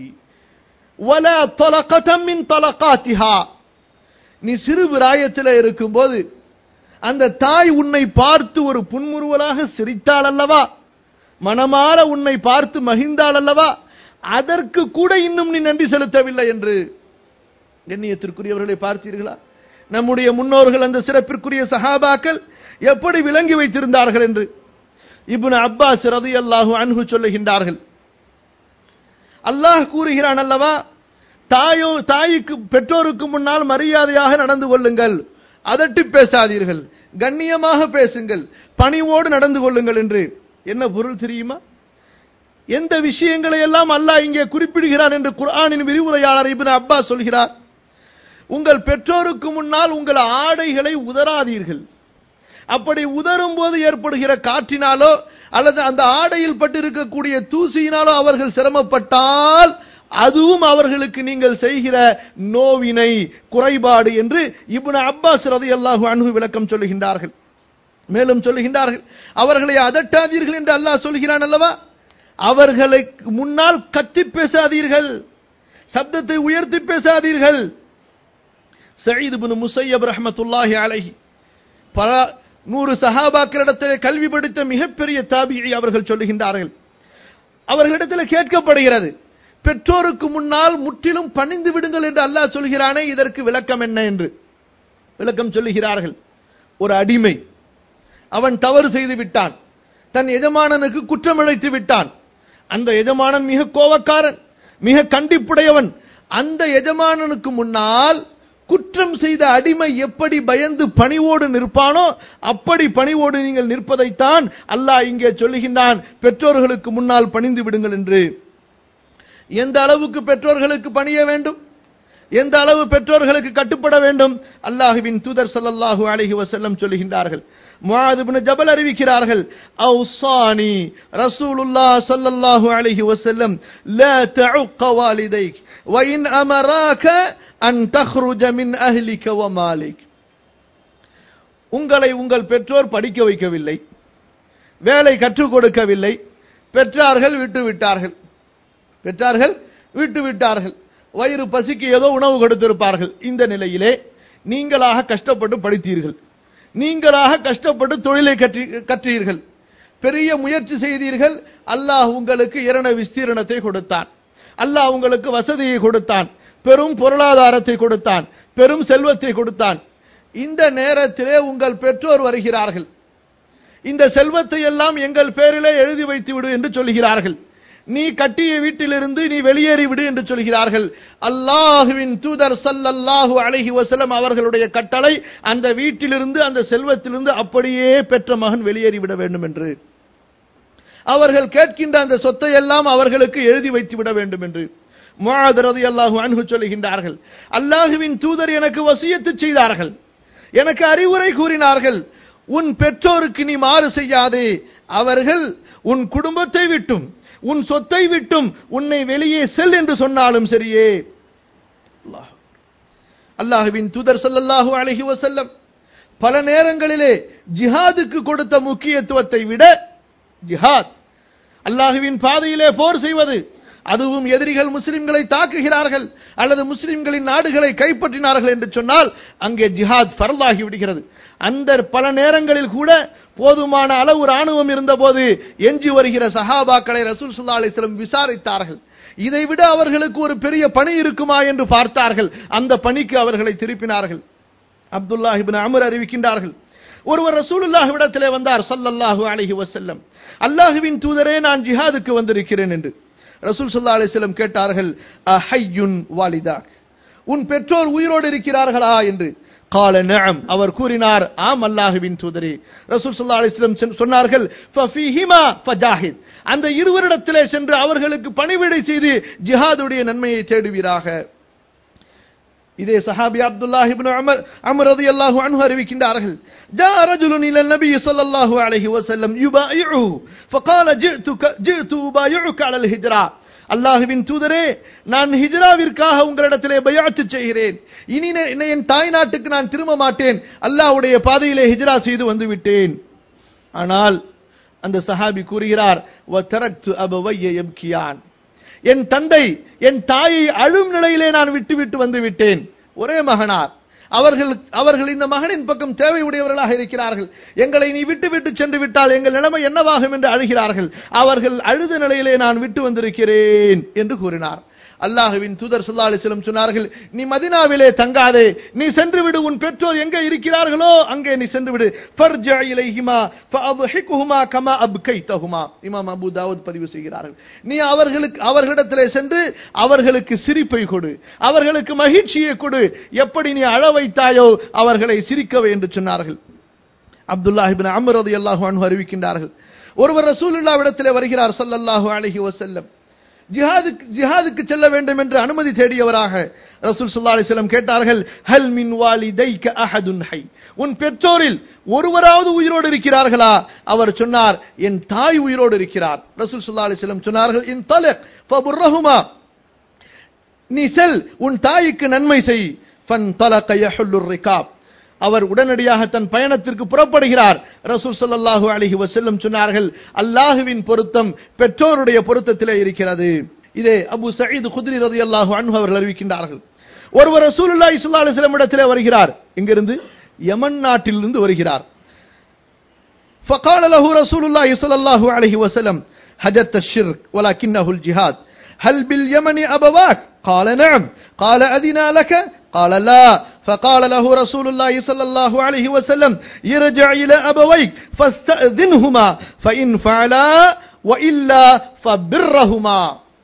வலா தலகதம் மின் தலகாத்திஹா நீ சிறு பிராயத்தில் இருக்கும்போது அந்த தாய் உன்னை பார்த்து ஒரு புன்முறுவலாக சிரித்தாள் அல்லவா மனமாற உன்னை பார்த்து மகிழ்ந்தாள் அல்லவா அதற்கு கூட இன்னும் நீ நன்றி செலுத்தவில்லை என்று கண்ணியத்திற்குரியவர்களை பார்த்தீர்களா நம்முடைய முன்னோர்கள் அந்த சிறப்பிற்குரிய சஹாபாக்கள் எப்படி விளங்கி வைத்திருந்தார்கள் என்று இப்னு அப்பாஸ் ரதியல்லாஹு அன்ஹு சொல்லுகின்றார்கள் அல்லாஹ் கூறுகிறான் அல்லவா தாயோ தாய்க்கு பெற்றோருக்கு முன்னால் மரியாதையாக நடந்து கொள்ளுங்கள் அதட்டி பேசாதீர்கள் கண்ணியமாக பேசுங்கள் பணிவோடு நடந்து கொள்ளுங்கள் என்று என்ன பொருள் தெரியுமா எந்த விஷயங்களை எல்லாம் அல்லாஹ் இங்கே குறிப்பிடுகிறார் என்று குர்ஆனின் விரிவுரையாளர் இப்னு அப்பாஸ் சொல்கிறார் உங்கள் பெற்றோருக்கு முன்னால் உங்கள் ஆடைகளை உதராதீர்கள் அப்படி உதரும் போது ஏற்படுகிற காற்றினாலோ அல்லது அந்த ஆடையில் பட்டிருக்கக்கூடிய தூசியினாலோ அவர்கள் சிரமப்பட்டால் அதுவும் அவர்களுக்கு நீங்கள் செய்கிற நோவினை குறைபாடு என்று இப்னு அப்பாஸ் ரலியல்லாஹு அன்ஹு விளக்கம் சொல்லுகின்றார்கள் மேலும் சொல்லுகின்றார்கள் அவர்களை அதட்டாதீர்கள் என்று அல்லாஹ் சொல்கிறான் அல்லவா அவர்களுக்கு முன்னால் கத்தி பேசாதீர்கள் சப்தத்தை உயர்த்தி பேசாதீர்கள் சயீத் பின் முசையப் ரஹ்மத்துல்லாஹி அலைஹி பல நூறு சஹாபாக்களிடத்தில் கல்வி படித்த மிகப்பெரிய தாபியை அவர்கள் சொல்லுகின்றார்கள் அவர்களிடத்தில் கேட்கப்படுகிறது பெற்றோருக்கு முன்னால் முற்றிலும் பணிந்து விடுங்கள் என்று அல்லாஹ் சொல்கிறானே இதற்கு விளக்கம் என்ன என்று விளக்கம் சொல்லுகிறார்கள் ஒரு அடிமை அவன் தவறு செய்து விட்டான் தன் எஜமானனுக்கு குற்றம் இழைத்து விட்டான் அந்த எஜமானன் மிக கோபக்காரன் மிக கண்டிப்புடையவன் அந்த எஜமானனுக்கு முன்னால் குற்றம் செய்த அடிமை எப்படி பயந்து பணிவோடு நிற்பானோ அப்படி பணிவோடு நீங்கள் நிற்பதைத்தான் அல்லாஹ் இங்கே சொல்லுகின்றான் பெற்றோர்களுக்கு முன்னால் பணிந்து விடுங்கள் என்று எந்த அளவுக்கு பெற்றோர்களுக்கு பணிய வேண்டும் எந்த அளவு பெற்றோர்களுக்கு கட்டுப்பட வேண்டும் அல்லாஹுவின் தூதர் ஸல்லல்லாஹு அலைஹி வஸல்லம் சொல்லுகின்றார்கள் முஆத் இப்னு ஜபல் அறிவிக்கிறார்கள் அவ்சானி ரசூலுல்லாஹ் ஸல்லல்லாஹு அலைஹி வஸல்லம் லா தஉக்க வாலிதைக் வ இன் அமராக அன் தஹ்ருஜ மின் அஹ்லிக வ மாலிக் உங்களை உங்கள் பெற்றோர் படிக்க வைக்கவில்லை வேலை கற்றுக் கொடுக்கவில்லை பெற்றார்கள் விட்டு விட்டார்கள் பெற்றார்கள் விட்டு விட்டார்கள் வயிறு பசிக்கு ஏதோ உணவு கொடுத்திருப்பார்கள் இந்த நிலையிலே நீங்களாக கஷ்டப்பட்டு படித்தீர்கள் நீங்களாக கஷ்டப்பட்டு தொழிலை கற்றி கற்றீர்கள் பெரிய முயற்சி செய்தீர்கள் அல்லாஹ் உங்களுக்கு இரண விஸ்தீரணத்தை கொடுத்தான் அல்லாஹ் உங்களுக்கு வசதியை கொடுத்தான் பெரும் பொருளாதாரத்தை கொடுத்தான் பெரும் செல்வத்தை கொடுத்தான் இந்த நேரத்திலே உங்கள் பெற்றோர் வருகிறார்கள் இந்த செல்வத்தை எல்லாம் எங்கள் பேரிலே எழுதி வைத்து விடு என்று சொல்கிறார்கள் நீ கட்டிய வீட்டிலிருந்து நீ வெளியேறி விடு என்று சொல்கிறார்கள் அல்லாஹுவின் தூதர் ஸல்லல்லாஹு அலைஹி வஸல்லம் அவர்களுடைய கட்டளை அந்த வீட்டிலிருந்து அந்த செல்வத்திலிருந்து அப்படியே பெற்ற மகன் வெளியேறி விட வேண்டும் என்று அவர்கள் கேட்கின்ற அந்த சொத்தை எல்லாம் அவர்களுக்கு எழுதி வைத்து விட வேண்டும் என்று முஆத் ரலியல்லாஹு அன்ஹு சொல்லுகின்றார்கள் அல்லாஹுவின் தூதர் எனக்கு வசியத்து செய்தார்கள் எனக்கு அறிவுரை கூறினார்கள் உன் பெற்றோருக்கு நீ மாறு செய்யாதே அவர்கள் உன் குடும்பத்தை விட்டும் உன் சொத்தை விட்டும் உன்னை வெளியே செல் என்று சொன்னாலும் சரியே அல்லாஹ் அல்லாஹுவின் தூதர் ஸல்லல்லாஹு அலைஹி வஸல்லம் பல நேரங்களிலே ஜிஹாதுக்கு கொடுத்த முக்கியத்துவத்தை விட ஜிஹாத் அல்லாஹுவின் பாதையிலே போர் செய்வது அதுவும் எதிரிகள் முஸ்லிம்களை தாக்குகிறார்கள் அல்லது முஸ்லிம்களின் நாடுகளை கைப்பற்றினார்கள் என்று சொன்னால் அங்கே ஜிஹாத் ஃபர்லாகி விடுகிறது அந்த பல நேரங்களில் கூட போதுமான அளவு ராணுவம் இருந்தபோது எஞ்சி வருகிற சஹாபாக்களை ரசூல் சுல்லா அலிஸ்லம் விசாரித்தார்கள் இதை விட அவர்களுக்கு ஒரு பெரிய பணி இருக்குமா என்று பார்த்தார்கள் அந்த பணிக்கு அவர்களை திருப்பினார்கள் அப்துல்லாஹ் இப்னு அமர் அறிவிக்கின்றார்கள் ஒருவர் ரசூலுல்லாஹ் இடத்திலே வந்தார் ஸல்லல்லாஹு அலைஹி வஸல்லம் அல்லாஹ்வின் தூதரே நான் ஜிஹாதுக்கு வந்திருக்கிறேன் என்று ரசூல் ஸல்லல்லாஹு அலைஹி வஸல்லம் கேட்டார்கள் அஹய்யுன் வாலிதாக் உன் பெற்றோர் உயிரோடு இருக்கிறார்களா என்று கால நஅம் அவர் கூறினார் ஆம் அல்லாஹ்வின் தூதரே ரசூல் ஸல்லல்லாஹு அலைஹி வஸல்லம் சொன்னார்கள் ஃபஃபீஹிமா ஃபஜாஹித் அந்த இருவரிடத்திலே சென்று அவர்களுக்கு பணிவிடை செய்து ஜிஹாதுடைய நன்மையை தேடுவீராக இதே சஹாபி அப்துல்லாஹ் இப்னு அமர் அமர் ரலியல்லாஹு அன்ஹு அறிவிக்கின்றார்கள் جاء رجل الى النبي صلى الله عليه وسلم يبايعه فقال جئتك جئت ابايعك على الهجره அல்லாஹுவின் தூதரே நான் ஹிஜ்ராவிற்காக உங்களிடத்திலே பயாத்து செய்கிறேன் இனி என்னை என் தாய் நாட்டுக்கு நான் திரும்ப மாட்டேன் அல்லாஹ்வுடைய பாதையிலே ஹிஜ்ரா செய்து வந்து விட்டேன் ஆனால் அந்த சஹாபி கூறுகிறார் வதரக்து அபவைய யப்கியான் என் தந்தை என் தாயை அழும் நிலையிலே நான் விட்டுவிட்டு வந்து விட்டேன் ஒரே மகனார் அவர்கள் அவர்கள் இந்த மகனின் பக்கம் தேவையுடையவர்களாக இருக்கிறார்கள் எங்களை நீ விட்டு விட்டு சென்று விட்டால் எங்கள் நிலைமை என்னவாகும் என்று அழுகிறார்கள் அவர்கள் அழுத நிலையிலே நான் விட்டு வந்திருக்கிறேன் என்று கூறினார் அல்லாஹுவின் தூதர் சுல்லா அலிஸ்லம் சொன்னார்கள் நீ மதினாவிலே தங்காதே நீ சென்று விடு உன் பெற்றோர் எங்கே இருக்கிறார்களோ அங்கே நீ சென்று விடு ஃபர்ஜா இலைஹிமா ஃபஅத்ஹிகுஹுமா கமா அப்கைதஹுமா இமாம் அபூ தாவூத் பதிவு செய்கிறார்கள் நீ அவர்களுக்கு அவர்களிடத்திலே சென்று அவர்களுக்கு சிரிப்பை கொடு அவர்களுக்கு மகிழ்ச்சியை கொடு எப்படி நீ அழ வைத்தாயோ அவர்களை சிரிக்கவே என்று சொன்னார்கள் அப்துல்லாஹ் இப்னு அம்ர் ரலியல்லாஹு அன்ஹு அறிவிக்கின்றார்கள் ஒருவர் ரசூலுல்லாஹ்விடத்திலே வருகிறார் ஸல்லல்லாஹு அலைஹி வஸல்லம் ஜிஹாதுக்கு ஜிஹாதுக்கு செல்ல வேண்டும் என்று அனுமதி தேடியவராக ரசூல் ஸல்லல்லாஹு அலைஹி வஸல்லம் கேட்டார்கள் ஹல் மின் வாலிதைக அஹதுன் ஹை உன் பெற்றோரில் ஒருவராவது உயிரோடு இருக்கிறார்களா அவர் சொன்னார் என் தாய் உயிரோடு இருக்கிறார் ரசூல் ஸல்லல்லாஹு அலைஹி வஸல்லம் சொன்னார்கள் இன் தலக் ஃபபுர்ரஹுமா நீ செல் உன் தாய்க்கு நன்மை செய் ஃபன் தலக யஹுல்லுர் ரிகாப் அவர் உடனடியாக தன் பயணத்திற்கு புறப்படுகிறார் ரசூல் ஸல்லல்லாஹு அலைஹி வஸல்லம் சொன்னார்கள் அல்லாஹுவின் பொருத்தம் பெற்றோருடைய பொருத்தத்திலே இருக்கிறது இதே அபு சயீத் குத்ரி ரலியல்லாஹு அன்ஹு அவர்கள் அறிவிக்கின்றார்கள் ஒருவர் ரசூலுல்லாஹி ஸல்லல்லாஹு அலைஹி வஸல்லம் இடத்திலே வருகிறார் இங்கிருந்து யமன் நாட்டிலிருந்து வருகிறார் فقال له رسول الله صلى الله عليه وسلم هجرت الشرك ولكنه الجهاد هل باليمن أبواك قال نعم قال أذنا لك قال لا فقال له رسول الله صلى الله عليه وسلم يرجع إلى أبويك فاستأذنهما فإن فعلا وإلا فبرهما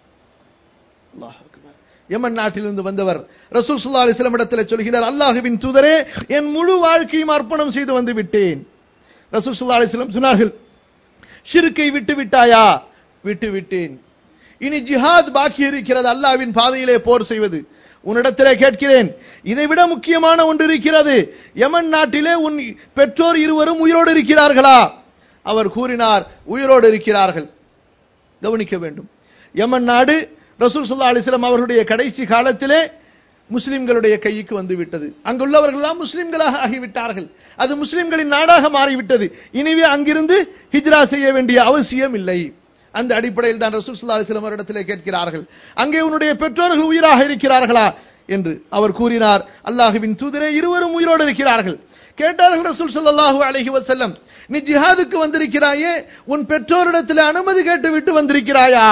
الله أكبر யமன் நாட்டிலிருந்து வந்தவர் ரசூல் சுல்லா அலிஸ்லாம் இடத்துல சொல்கிறார் அல்லாஹுவின் தூதரே என் முழு வாழ்க்கையும் அர்ப்பணம் செய்து வந்து விட்டேன் ரசூல் சுல்லா அலிஸ்லாம் சொன்னார்கள் ஷிருக்கை விட்டு விட்டாயா விட்டு விட்டேன் இனி ஜிஹாத் பாக்கி இருக்கிறது அல்லாவின் பாதையிலே போர் செய்வது உன்னிடத்திலே கேட்கிறேன் இதை விட முக்கியமான ஒன்று இருக்கிறது யமன் நாட்டிலே உன் பெற்றோர் இருவரும் உயிரோடு இருக்கிறார்களா அவர் கூறினார் உயிரோடு இருக்கிறார்கள் கவனிக்க வேண்டும் யமன் நாடு ரசூல் சுல்லா அலிஸ்லாம் அவர்களுடைய கடைசி காலத்திலே முஸ்லிம்களுடைய கைக்கு வந்து விட்டது அங்குள்ளவர்கள் எல்லாம் முஸ்லிம்களாக ஆகிவிட்டார்கள் அது முஸ்லிம்களின் நாடாக மாறிவிட்டது இனிவே அங்கிருந்து ஹிஜ்ரா செய்ய வேண்டிய அவசியம் இல்லை அந்த அடிப்படையில் தான் ரசூல் சுல்லா அலிஸ்லாம் அவரிடத்திலே கேட்கிறார்கள் அங்கே உன்னுடைய பெற்றோர்கள் உயிராக இருக்கிறார்களா என்று அவர் கூறினார் அல்லாஹுவின் தூதரே இருவரும் உயிரோடு இருக்கிறார்கள் கேட்டார்கள் ரசூல் ஸல்லல்லாஹு அலைஹி வஸல்லம் நீ ஜிஹாதுக்கு வந்திருக்கிறாயே உன் பெற்றோரிடத்தில் அனுமதி கேட்டு விட்டு வந்திருக்கிறாயா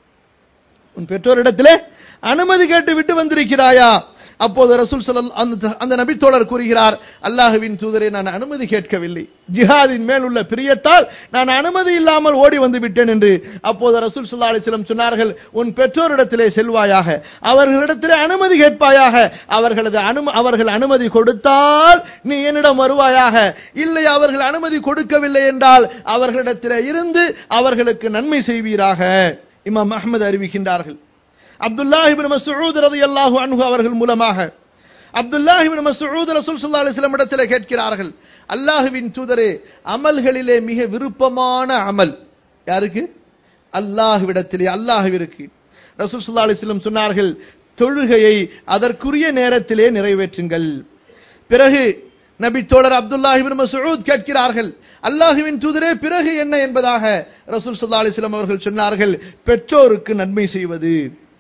உன் பெற்றோரிடத்திலே அனுமதி கேட்டு விட்டு வந்திருக்கிறாயா அப்போது ரசூல் ஸல்லல்லாஹு அந்த அந்த நபித்தோழர் கூறுகிறார் அல்லாஹுவின் தூதரே நான் அனுமதி கேட்கவில்லை ஜிஹாதின் மேல் உள்ள பிரியத்தால் நான் அனுமதி இல்லாமல் ஓடி வந்து விட்டேன் என்று அப்போது ரசூல் ஸல்லல்லாஹு அலைஹி வஸல்லம் சொன்னார்கள் உன் பெற்றோரிடத்திலே செல்வாயாக அவர்களிடத்திலே அனுமதி கேட்பாயாக அவர்களது அனும அவர்கள் அனுமதி கொடுத்தால் நீ என்னிடம் வருவாயாக இல்லை அவர்கள் அனுமதி கொடுக்கவில்லை என்றால் அவர்களிடத்திலே இருந்து அவர்களுக்கு நன்மை செய்வீராக இமாம் அஹ்மது அறிவிக்கின்றார்கள் அப்துல்லாஹ் இப்னு மஸ்ஊத் ரலியல்லாஹு அன்ஹு அவர்கள் மூலமாக அப்துல்லாஹ் இப்னு மஸ்ஊத் ரசூல் ஸல்லல்லாஹு அலைஹி வஸல்லம் இடத்திலே கேட்கிறார்கள் அல்லாஹ்வின் தூதரே அமல்களிலே மிக விருப்பமான அமல் யாருக்கு அல்லாஹ்விடத்திலே அல்லாஹ்விற்கு ரசூல் ஸல்லல்லாஹு அலைஹி வஸல்லம் சொன்னார்கள் தொழுகையை அதற்குரிய நேரத்திலே நிறைவேற்றுங்கள் பிறகு நபி தோழர் அப்துல்லாஹி இப்னு மஸ்ஊத் கேட்கிறார்கள் அல்லாஹுவின் தூதரே பிறகு என்ன என்பதாக ரசூல் ஸல்லல்லாஹு அலைஹி வஸல்லம் அவர்கள் சொன்னார்கள் பெற்றோருக்கு நன்மை செய்வது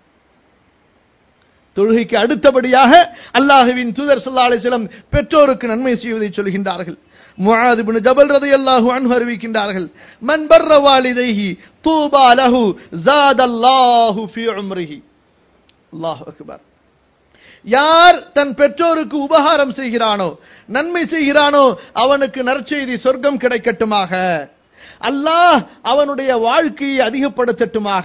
தொழுகைக்கு அடுத்தபடியாக அல்லாஹுவின் தூதர் ஸல்லல்லாஹு அலைஹி வஸல்லம் பெற்றோருக்கு நன்மை செய்வதை சொல்கின்றார்கள் முஆத் இப்னு ஜபல் ரலியல்லாஹு அன்ஹு அறிவிக்கின்றார்கள் மன் பர்ர வாலிதைஹி தூபா லஹு ஜாதல்லாஹு ஃபீ உம்ரிஹி அல்லாஹு அக்பர் யார் தன் பெற்றோருக்கு உபகாரம் செய்கிறானோ நன்மை செய்கிறானோ அவனுக்கு நற்செய்தி சொர்க்கம் கிடைக்கட்டுமாக அல்லாஹ் அவனுடைய வாழ்க்கையை அதிகப்படுத்தட்டுமாக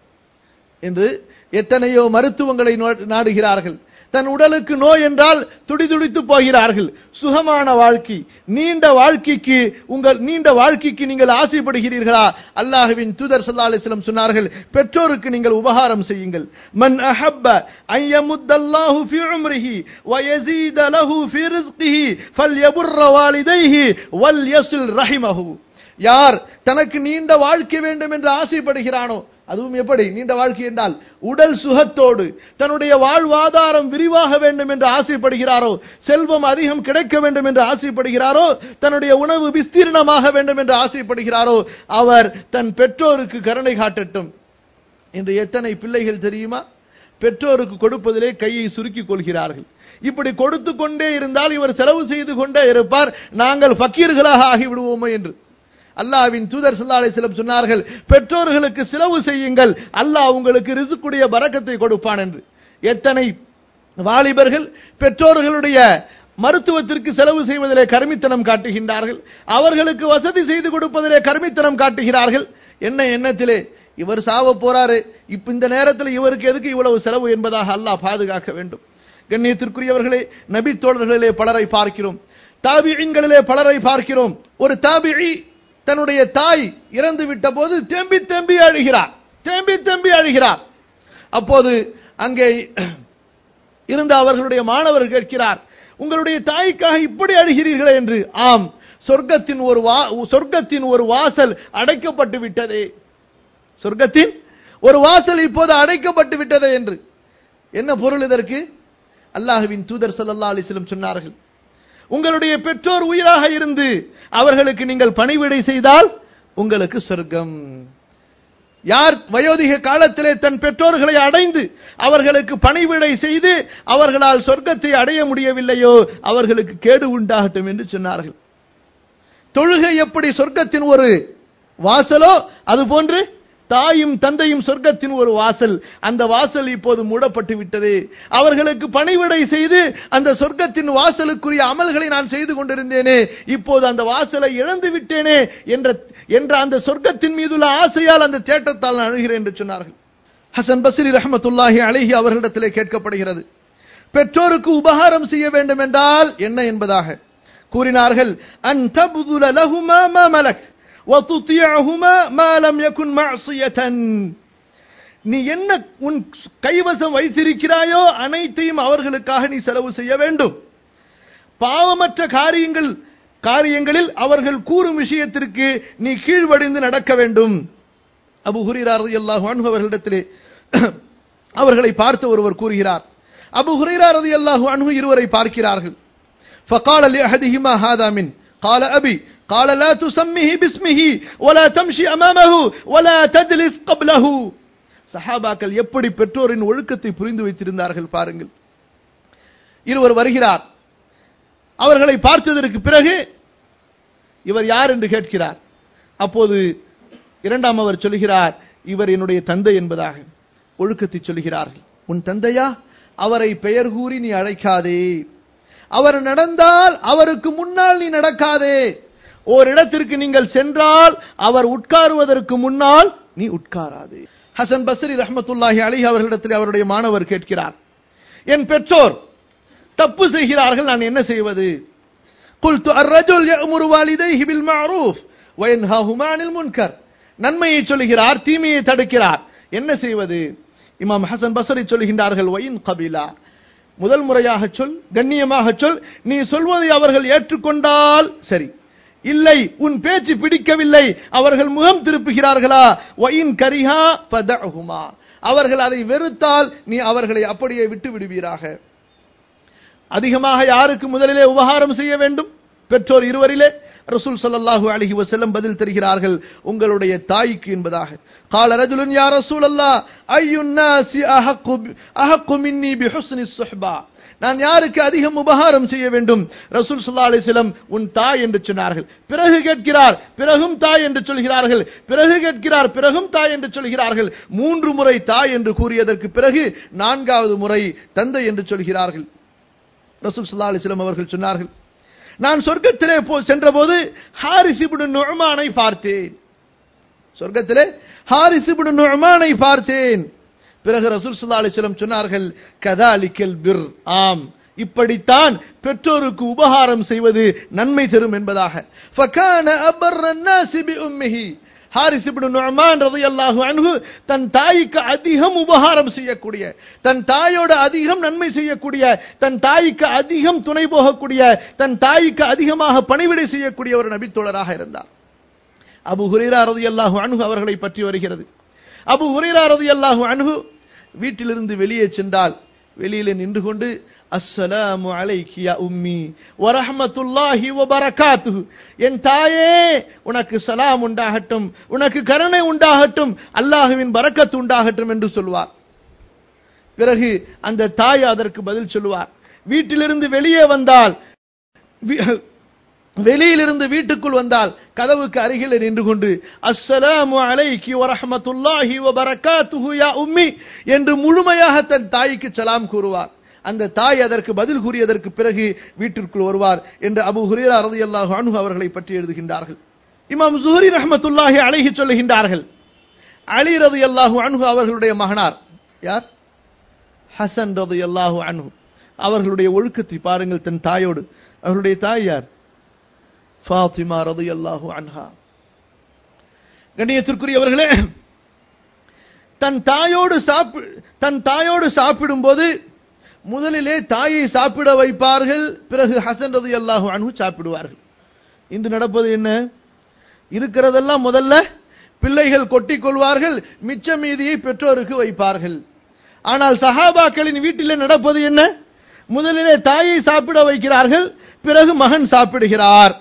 என்று எத்தனையோ மருத்துவங்களை நோ- நாடுகிறார்கள் தன் உடலுக்கு நோய் என்றால் துடிதுடித்து போகிறார்கள் சுகமான வாழ்க்கை நீண்ட வாழ்க்கைக்கு உங்கள் நீண்ட வாழ்க்கைக்கு நீங்கள் ஆசைப்படுகிறீர்களா அல்லாஹ்வின் தூதர் ஸல்லல்லாஹு அலைஹி வஸல்லம் சொன்னார்கள் பெற்றோருக்கு நீங்கள் உபகாரம் செய்யுங்கள் மன் அஹப்ப அன் யமுத்தல்லாஹு ஃபீ உம்ரிஹி வ யஸீத லஹு ஃபீ ரிஸ்கிஹி ஃபல்யபுர்ர வாலிதைஹி வல்யஸில் ரஹிமஹு யார் தனக்கு நீண்ட வாழ்க்கை வேண்டும் என்று ஆசைப்படுகிறானோ அதுவும் எப்படி நீண்ட வாழ்க்கை என்றால் உடல் சுகத்தோடு தன்னுடைய வாழ்வாதாரம் விரிவாக வேண்டும் என்று ஆசைப்படுகிறாரோ செல்வம் அதிகம் கிடைக்க வேண்டும் என்று ஆசைப்படுகிறாரோ தன்னுடைய உணவு விஸ்தீர்ணமாக வேண்டும் என்று ஆசைப்படுகிறாரோ அவர் தன் பெற்றோருக்கு கருணை காட்டட்டும் இன்று எத்தனை பிள்ளைகள் தெரியுமா பெற்றோருக்கு கொடுப்பதிலே கையை சுருக்கிக் கொள்கிறார்கள் இப்படி கொடுத்து கொண்டே இருந்தால் இவர் செலவு செய்து கொண்டே இருப்பார் நாங்கள் ஃபக்கீர்களாக ஆகிவிடுவோமோ என்று அல்லாஹ்வின் தூதர் ஸல்லல்லாஹு அலைஹி வஸல்லம் சொன்னார்கள் பெற்றோர்களுக்கு செலவு செய்யுங்கள் அல்லாஹ் உங்களுக்கு ரிசுக்குடைய பரக்கத்தை கொடுப்பான் என்று எத்தனை வாலிபர்கள் பெற்றோர்களுடைய மருத்துவத்திற்கு செலவு செய்வதிலே கருமித்தனம் காட்டுகின்றார்கள் அவர்களுக்கு வசதி செய்து கொடுப்பதிலே கருமித்தனம் காட்டுகிறார்கள் என்ன எண்ணத்திலே இவர் சாவ போறாரு இப்ப இந்த நேரத்தில் இவருக்கு எதுக்கு இவ்வளவு செலவு என்பதாக அல்லாஹ் பாதுகாக்க வேண்டும் கண்ணியத்திற்குரியவர்களே நபி தோழர்களிலே பலரை பார்க்கிறோம் தாபியின்களிலே பலரை பார்க்கிறோம் ஒரு தாபிஇ தன்னுடைய தாய் இறந்து விட்ட போது தேம்பி தேம்பி அழுகிறார் தேம்பி தேம்பி அழுகிறார் அப்போது அங்கே இருந்த அவர்களுடைய மாணவர் கேட்கிறார் உங்களுடைய தாய்க்காக இப்படி அழுகிறீர்களே என்று ஆம் சொர்க்கத்தின் ஒரு வா சொர்க்கத்தின் ஒரு வாசல் அடைக்கப்பட்டு விட்டதே சொர்க்கத்தின் ஒரு வாசல் இப்போது அடைக்கப்பட்டு விட்டதே என்று என்ன பொருள் இதற்கு அல்லாஹுவின் தூதர் ஸல்லல்லாஹு அலைஹி வஸல்லம் சொன்னார்கள் உங்களுடைய பெற்றோர் உயிராக இருந்து அவர்களுக்கு நீங்கள் பணிவிடை செய்தால் உங்களுக்கு சொர்க்கம் யார் வயோதிக காலத்திலே தன் பெற்றோர்களை அடைந்து அவர்களுக்கு பணிவிடை செய்து அவர்களால் சொர்க்கத்தை அடைய முடியவில்லையோ அவர்களுக்கு கேடு உண்டாகட்டும் என்று சொன்னார்கள் தொழுகை எப்படி சொர்க்கத்தின் ஒரு வாசலோ அதுபோன்று தாயும் தந்தையும் சொர்க்கத்தின் ஒரு வாசல் அந்த வாசல் இப்போது மூடப்பட்டு விட்டது அவர்களுக்கு பணிவிடை செய்து அந்த சொர்க்கத்தின் வாசலுக்குரிய அமல்களை நான் செய்து கொண்டிருந்தேனே இப்போது அந்த வாசலை இழந்து விட்டேனே என்ற என்ற அந்த சொர்க்கத்தின் மீதுள்ள ஆசையால் அந்த தேட்டத்தால் நான் அழுகிறேன் என்று சொன்னார்கள் ஹசன் பஸ்ரி ரஹமத்துல்லாஹி அலைஹி அவர்களிடத்திலே கேட்கப்படுகிறது பெற்றோருக்கு உபகாரம் செய்ய வேண்டும் என்றால் என்ன என்பதாக கூறினார்கள் அன் தபுதுல லஹுமா மா மலக் وتطيعهما ما لم يكن معصية நீ என்ன உன் கைவசம் வைத்திருக்கிறாயோ அனைத்தையும் அவர்களுக்காக நீ செலவு செய்ய வேண்டும் பாவமற்ற காரியங்கள் காரியங்களில் அவர்கள் கூறும் விஷயத்திற்கு நீ கீழ்வடிந்து நடக்க வேண்டும் அபு ஹுரீரா ரலியல்லாஹு அன்ஹு அவர்களிடத்திலே அவர்களை பார்த்து ஒருவர் கூறுகிறார் அபு ஹுரீரா ரலியல்லாஹு அன்ஹு இருவரை பார்க்கிறார்கள் فقال لأحدهما هذا من قال أبي قال لا تسمه باسمه ولا تمشي أمامه ولا تجلس قبله சஹாபாக்கள் எப்படி பெற்றோரின் ஒழுக்கத்தை புரிந்து வைத்திருந்தார்கள் பாருங்கள் இருவர் வருகிறார் அவர்களை பார்த்ததற்கு பிறகு இவர் யார் என்று கேட்கிறார் அப்போது இரண்டாம் அவர் சொல்கிறார் இவர் என்னுடைய தந்தை என்பதாக ஒழுக்கத்தை சொல்கிறார்கள் உன் தந்தையா அவரை பெயர் கூறி நீ அழைக்காதே அவர் நடந்தால் அவருக்கு முன்னால் நீ நடக்காதே ஓரிடத்திற்கு நீங்கள் சென்றால் அவர் உட்காருவதற்கு முன்னால் நீ உட்காராதே ஹசன் பஸ்ரி ரஹமத்துல்லாஹி அலி அவர்களிடத்தில் அவருடைய மாணவர் கேட்கிறார் என் பெற்றோர் தப்பு செய்கிறார்கள் நான் என்ன செய்வது قلت الرجل يأمر والديه بالمعروف وينهاهما عن المنكر நன்மையை சொல்கிறார் தீமையை தடுக்கிறார் என்ன செய்வது இமாம் ஹசன் பஸ்ரி சொல்கின்றார்கள் வயின் கபிலா முதல் முறையாக சொல் கண்ணியமாக சொல் நீ சொல்வதை அவர்கள் ஏற்றுக்கொண்டால் சரி இல்லை உன் பேச்சு பிடிக்கவில்லை அவர்கள் முகம் திருப்புகிறார்களா ஒயின் கரிஹா பதஹுமா அவர்கள் அதை வெறுத்தால் நீ அவர்களை அப்படியே விட்டு விடுவீராக அதிகமாக யாருக்கு முதலிலே உபகாரம் செய்ய வேண்டும் பெற்றோர் இருவரிலே ரசூல் ஸல்லல்லாஹு அலைஹி வஸல்லம் பதில் தருகிறார்கள் உங்களுடைய தாய்க்கு என்பதாக قال رجل يا رسول الله اي الناس احق احق مني بحسن الصحبه நான் யாருக்கு அதிகம் உபகாரம் செய்ய வேண்டும் ரசூல் ஸல்லல்லாஹு அலைஹி வஸல்லம் உன் தாய் என்று சொன்னார்கள் பிறகு கேட்கிறார் பிறகும் தாய் என்று சொல்கிறார்கள் பிறகு கேட்கிறார் பிறகும் தாய் என்று சொல்கிறார்கள் மூன்று முறை தாய் என்று கூறியதற்கு பிறகு நான்காவது முறை தந்தை என்று சொல்கிறார்கள் ரசூல் ஸல்லல்லாஹு அலைஹி வஸல்லம் அவர்கள் சொன்னார்கள் நான் சொர்க்கத்திலே போ சென்றபோது ஹாரிஸ் இப்னு நுஅமானை பார்த்தேன் சொர்க்கத்திலே ஹாரிஸ் இப்னு நுஅமானை பார்த்தேன் பிறகு ரசூல் ஸல்லல்லாஹு அலைஹி வஸல்லம் சொன்னார்கள் கதாலிக்கல் பிர் ஆம் இப்படித்தான் பெற்றோருக்கு உபகாரம் செய்வது நன்மை தரும் என்பதாக ஃபகான அபர்ர الناس بأمه ஹாரிஸ் இப்னு நுஅமான் ரலியல்லாஹு அன்ஹு தன் தாய்க்கு அதிகம் உபகாரம் செய்யக்கூடிய தன் தாயோட அதிகம் நன்மை செய்யக்கூடிய தன் தாய்க்கு அதிகம் துணை போகக்கூடிய தன் தாய்க்கு அதிகமாக பணிவிடை செய்யக்கூடிய ஒரு நபித்தோழராக இருந்தார் அபு ஹுரைரா ரலியல்லாஹு அன்ஹு அவர்களை பற்றி வருகிறது அபு ஹுரைரா ரலியல்லாஹு அன்ஹு வீட்டிலிருந்து வெளியே சென்றால் வெளியிலே நின்று கொண்டு அஸ்ஸலாமு அலைக்கி யா உம்மி வரஹ்மத்துல்லாஹி வபரகாத்துஹு என் தாயே உனக்கு சலாம் உண்டாகட்டும் உனக்கு கருணை உண்டாகட்டும் அல்லாஹுவின் பரக்கத்து உண்டாகட்டும் என்று சொல்வார் பிறகு அந்த தாய் அதற்கு பதில் சொல்லுவார் வீட்டிலிருந்து வெளியே வந்தால் வி- வெளியிலிருந்து வீட்டுக்குள் வந்தால் கதவுக்கு அருகில் நின்று கொண்டு அஸ்ஸலாமு அலைக்கி வரஹ்மத்துல்லாஹி வபரகாத்துஹு யா உம்மி என்று முழுமையாக தன் தாய்க்கு சலாம் கூறுவார் அந்த தாய் அதற்கு பதில் கூறியதற்கு பிறகு வீட்டிற்குள் வருவார் என்று அபு ஹுரேரா ரலியல்லாஹு அன்ஹு அவர்களை பற்றி எழுதுகின்றார்கள் இமாம் ஜுஹரி ரஹ்மத்துல்லாஹி அலைஹி சொல்லுகின்றார்கள் அலி ரலியல்லாஹு அன்ஹு அவர்களுடைய மகனார் யார் ஹசன் ரலியல்லாஹு அன்ஹு அவர்களுடைய ஒழுக்கத்தை பாருங்கள் தன் தாயோடு அவர்களுடைய தாய் யார் ஃபாத்திமா ரலியல்லாஹு அன்ஹா கண்ணியத்திற்குரியவர்களே தன் தாயோடு சாப்பி தன் தாயோடு சாப்பிடும்போது முதலிலே தாயை சாப்பிட வைப்பார்கள் பிறகு ஹசன் ரலியல்லாஹு அன்ஹு சாப்பிடுவார்கள் இன்று நடப்பது என்ன இருக்கிறதெல்லாம் முதல்ல பிள்ளைகள் கொட்டிக் கொள்வார்கள் மிச்ச மீதியை பெற்றோருக்கு வைப்பார்கள் ஆனால் சஹாபாக்களின் வீட்டிலே நடப்பது என்ன முதலிலே தாயை சாப்பிட வைக்கிறார்கள் பிறகு மகன் சாப்பிடுகிறார்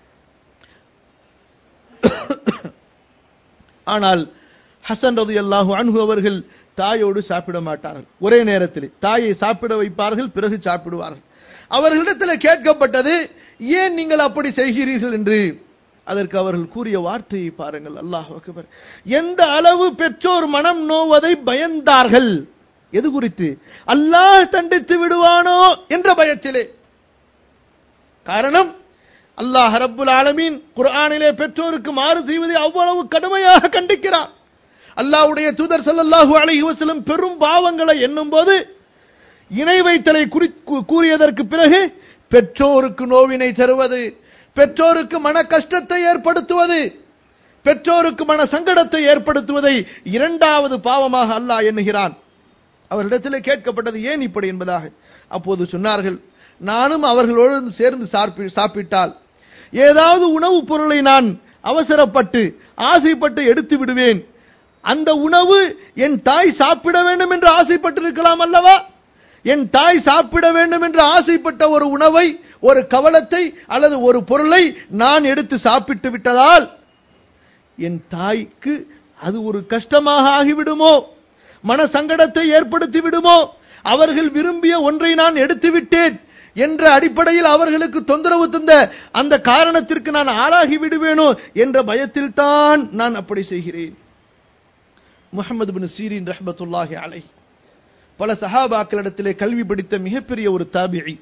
ஆனால் ஹசன் ரது அல்லாஹு அன்ஹு அவர்கள் தாயோடு சாப்பிட மாட்டார்கள் ஒரே நேரத்தில் தாயை சாப்பிட வைப்பார்கள் பிறகு சாப்பிடுவார்கள் அவர்களிடத்தில் கேட்கப்பட்டது ஏன் நீங்கள் அப்படி செய்கிறீர்கள் என்று அதற்கு அவர்கள் கூறிய வார்த்தையை பாருங்கள் அல்லாஹ் அக்பர் எந்த அளவு பெற்றோர் மனம் நோவதை பயந்தார்கள் எது குறித்து அல்லாஹ் தண்டித்து விடுவானோ என்ற பயத்திலே காரணம் அல்லாஹ் ரப்புல் ஆலமீன் குர்ஆனிலே பெற்றோருக்கு மாறு செய்வதை அவ்வளவு கடுமையாக கண்டிக்கிறார் அல்லாஹ்வுடைய தூதர் ஸல்லல்லாஹு அலைஹி வஸல்லம் பெரும் பாவங்களை எண்ணும்போது இணை வைத்தலை குறி- கூ- கூறியதற்கு பிறகு பெற்றோருக்கு நோவினை தருவது பெற்றோருக்கு மன கஷ்டத்தை ஏற்படுத்துவது பெற்றோருக்கு மன சங்கடத்தை ஏற்படுத்துவதை இரண்டாவது பாவமாக அல்லாஹ் எண்ணுகிறான் அவர்களிடத்திலே கேட்கப்பட்டது ஏன் இப்படி என்பதாக அப்போது சொன்னார்கள் நானும் அவர்களோடு சேர்ந்து சாப்பி- சாப்பிட்டால் ஏதாவது உணவுப் பொருளை நான் அவசரப்பட்டு ஆசைப்பட்டு எடுத்து விடுவேன் அந்த உணவு என் தாய் சாப்பிட வேண்டும் என்று ஆசைப்பட்டிருக்கலாம் அல்லவா என் தாய் சாப்பிட வேண்டும் என்று ஆசைப்பட்ட ஒரு உணவை ஒரு கவலத்தை அல்லது ஒரு பொருளை நான் எடுத்து சாப்பிட்டு விட்டதால் என் தாய்க்கு அது ஒரு கஷ்டமாக ஆகிவிடுமோ மன சங்கடத்தை ஏற்படுத்தி விடுமோ அவர்கள் விரும்பிய ஒன்றை நான் எடுத்து விட்டேன் என்ற அடிப்படையில் அவர்களுக்கு தொந்தரவு தந்த அந்த காரணத்திற்கு நான் ஆளாகி விடுவேனோ என்ற பயத்தில் தான் நான் அப்படி செய்கிறேன் முகமது பின் சீரின் ரஹ்மத்துல்லாஹி அலை பல சஹாபாக்களிடத்திலே கல்வி படித்த மிகப்பெரிய ஒரு தாபிழி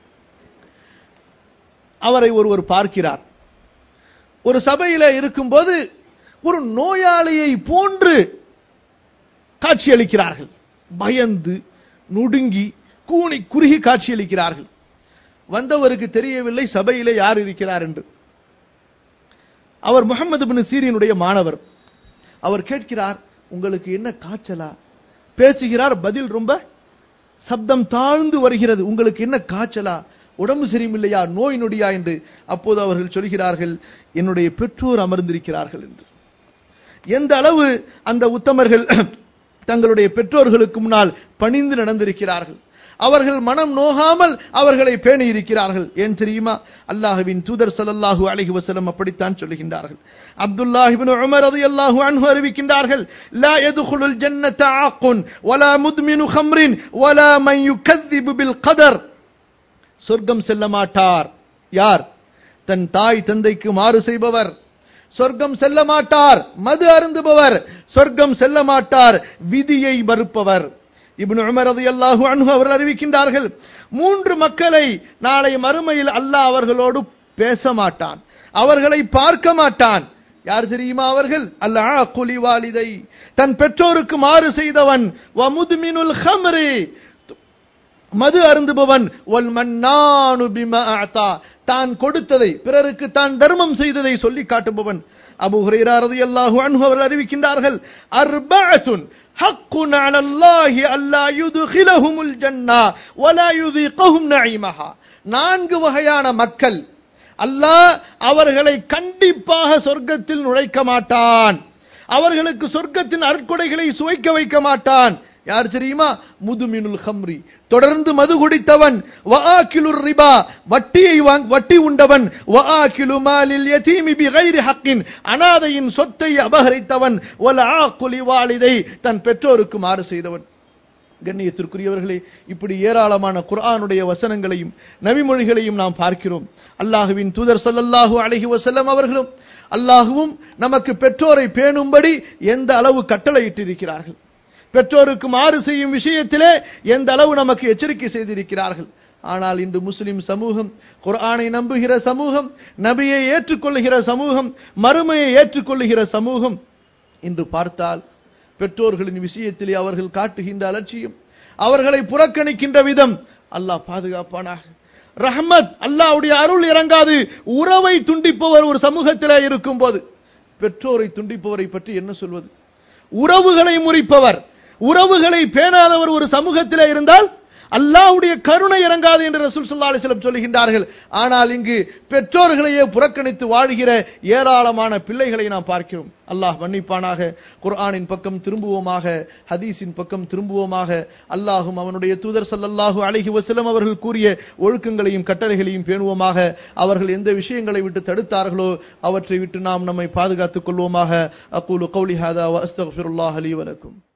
அவரை ஒருவர் பார்க்கிறார் ஒரு சபையில இருக்கும்போது ஒரு நோயாளியை போன்று காட்சியளிக்கிறார்கள் பயந்து நொடுங்கி கூனி குறுகி காட்சியளிக்கிறார்கள் வந்தவருக்கு தெரியவில்லை சபையிலே யார் இருக்கிறார் என்று அவர் முகமது பின் சீரியனுடைய மாணவர் அவர் கேட்கிறார் உங்களுக்கு என்ன காய்ச்சலா பேசுகிறார் பதில் ரொம்ப சப்தம் தாழ்ந்து வருகிறது உங்களுக்கு என்ன காய்ச்சலா உடம்பு சரியில்லையா நோய் நொடியா என்று அப்போது அவர்கள் சொல்கிறார்கள் என்னுடைய பெற்றோர் அமர்ந்திருக்கிறார்கள் என்று எந்த அளவு அந்த உத்தமர்கள் தங்களுடைய பெற்றோர்களுக்கு முன்னால் பணிந்து நடந்திருக்கிறார்கள் அவர்கள் மனம் நோகாமல் அவர்களை பேணி இருக்கிறார்கள் ஏன் தெரியுமா அல்லாஹுவின் தூதர் ஸல்லல்லாஹு அலைஹி வஸல்லம் அப்படித்தான் சொல்லுகின்றார்கள் அப்துல்லாஹ் இப்னு உமர் ரலியல்லாஹு அன்ஹு அறிவிக்கின்றார்கள் லா யதுகுலுல் ஜன்னத ஆக்குன் வலா முத்மினு ஹம்ரின் வலா மன் யுகذிபு பில் கதர் சொர்க்கம் செல்ல மாட்டார் யார் தன் தாய் தந்தைக்கு மாறு செய்பவர் சொர்க்கம் செல்ல மாட்டார் மது அருந்துபவர் சொர்க்கம் செல்ல மாட்டார் விதியை மறுப்பவர் இப்னு உமர் ரலியல்லாஹு அன்ஹு அவர்கள் அறிவிக்கின்றார்கள் மூன்று மக்களை நாளை மறுமையில் அல்லாஹ் அவர்களோடு பேச மாட்டான் அவர்களை பார்க்க மாட்டான் யார் தெரியுமா அவர்கள் அல்லாஹ் குலி வாலிதை தன் பெற்றோருக்கு மாறு செய்தவன் வமுதுமினுல் ஹம்ரி மது அருந்துபவன் ஒல் மன்னானு பிமா அத்தா தான் கொடுத்ததை பிறருக்கு தான் தர்மம் செய்ததை சொல்லி காட்டுபவன் அபு ஹுரைரா ரலியல்லாஹு அன்ஹு அவர்கள் அறிவிக்கின்றார்கள் அர்பஅத்துன் ஹக்குன் அலல்லாஹி அல்லா யுதுகிலஹுமுல் ஜன்னா வலா யுதீகஹும் நஈமஹா நான்கு வகையான மக்கள் அல்லாஹ் அவர்களை கண்டிப்பாக சொர்க்கத்தில் நுழைக்க மாட்டான் அவர்களுக்கு சொர்க்கத்தின் அற்கொடைகளை சுவைக்க வைக்க மாட்டான் யார் தெரியுமா முதுமினுல் ஹம்ரி தொடர்ந்து மது குடித்தவன் வஆக்கிலுர் ரிபா வட்டியை வாங் வட்டி உண்டவன் வஆக்கிலு மாலில் யதீமி பிகைரி ஹக்கின் அனாதையின் சொத்தை அபகரித்தவன் வல ஆக்குலி வாலிதை தன் பெற்றோருக்கு மாறு செய்தவன் கண்ணியத்திற்குரியவர்களே இப்படி ஏராளமான குர்ஆனுடைய வசனங்களையும் நபிமொழிகளையும் நாம் பார்க்கிறோம் அல்லாஹுவின் தூதர் ஸல்லல்லாஹு அலைஹி வஸல்லம் அவர்களும் அல்லாஹுவும் நமக்கு பெற்றோரை பேணும்படி எந்த அளவு கட்டளையிட்டிருக்கிறார்கள் பெற்றோருக்கு மாறு செய்யும் விஷயத்திலே எந்த அளவு நமக்கு எச்சரிக்கை செய்திருக்கிறார்கள் ஆனால் இன்று முஸ்லிம் சமூகம் குர்ஆனை நம்புகிற சமூகம் நபியை ஏற்றுக்கொள்ளுகிற சமூகம் மறுமையை ஏற்றுக்கொள்ளுகிற சமூகம் இன்று பார்த்தால் பெற்றோர்களின் விஷயத்திலே அவர்கள் காட்டுகின்ற அலட்சியம் அவர்களை புறக்கணிக்கின்ற விதம் அல்லாஹ் பாதுகாப்பானாக ரஹ்மத் அல்லாஹ்வுடைய அருள் இறங்காது உறவை துண்டிப்பவர் ஒரு சமூகத்திலே இருக்கும் போது பெற்றோரை துண்டிப்பவரை பற்றி என்ன சொல்வது உறவுகளை முறிப்பவர் உறவுகளை பேணாதவர் ஒரு சமூகத்திலே இருந்தால் அல்லாஹ்வுடைய கருணை இறங்காது என்று ரசூல் ஸல்லல்லாஹு அலைஹி வஸல்லம் சொல்லுகின்றார்கள் ஆனால் இங்கு பெற்றோர்களையே புறக்கணித்து வாழ்கிற ஏராளமான பிள்ளைகளை நாம் பார்க்கிறோம் அல்லாஹ் மன்னிப்பானாக குர்ஆனின் பக்கம் திரும்புவோமாக ஹதீஸின் பக்கம் திரும்புவோமாக அல்லாஹும் அவனுடைய தூதர் ஸல்லல்லாஹு அலைஹி வஸல்லம் அவர்கள் கூறிய ஒழுக்கங்களையும் கட்டளைகளையும் பேணுவோமாக அவர்கள் எந்த விஷயங்களை விட்டு தடுத்தார்களோ அவற்றை விட்டு நாம் நம்மை பாதுகாத்துக் கொள்வோமாக அக்கூலு கௌலி ஹாதா வ அஸ்தக்ஃபிருல்லாஹ் லீ வலக்கும்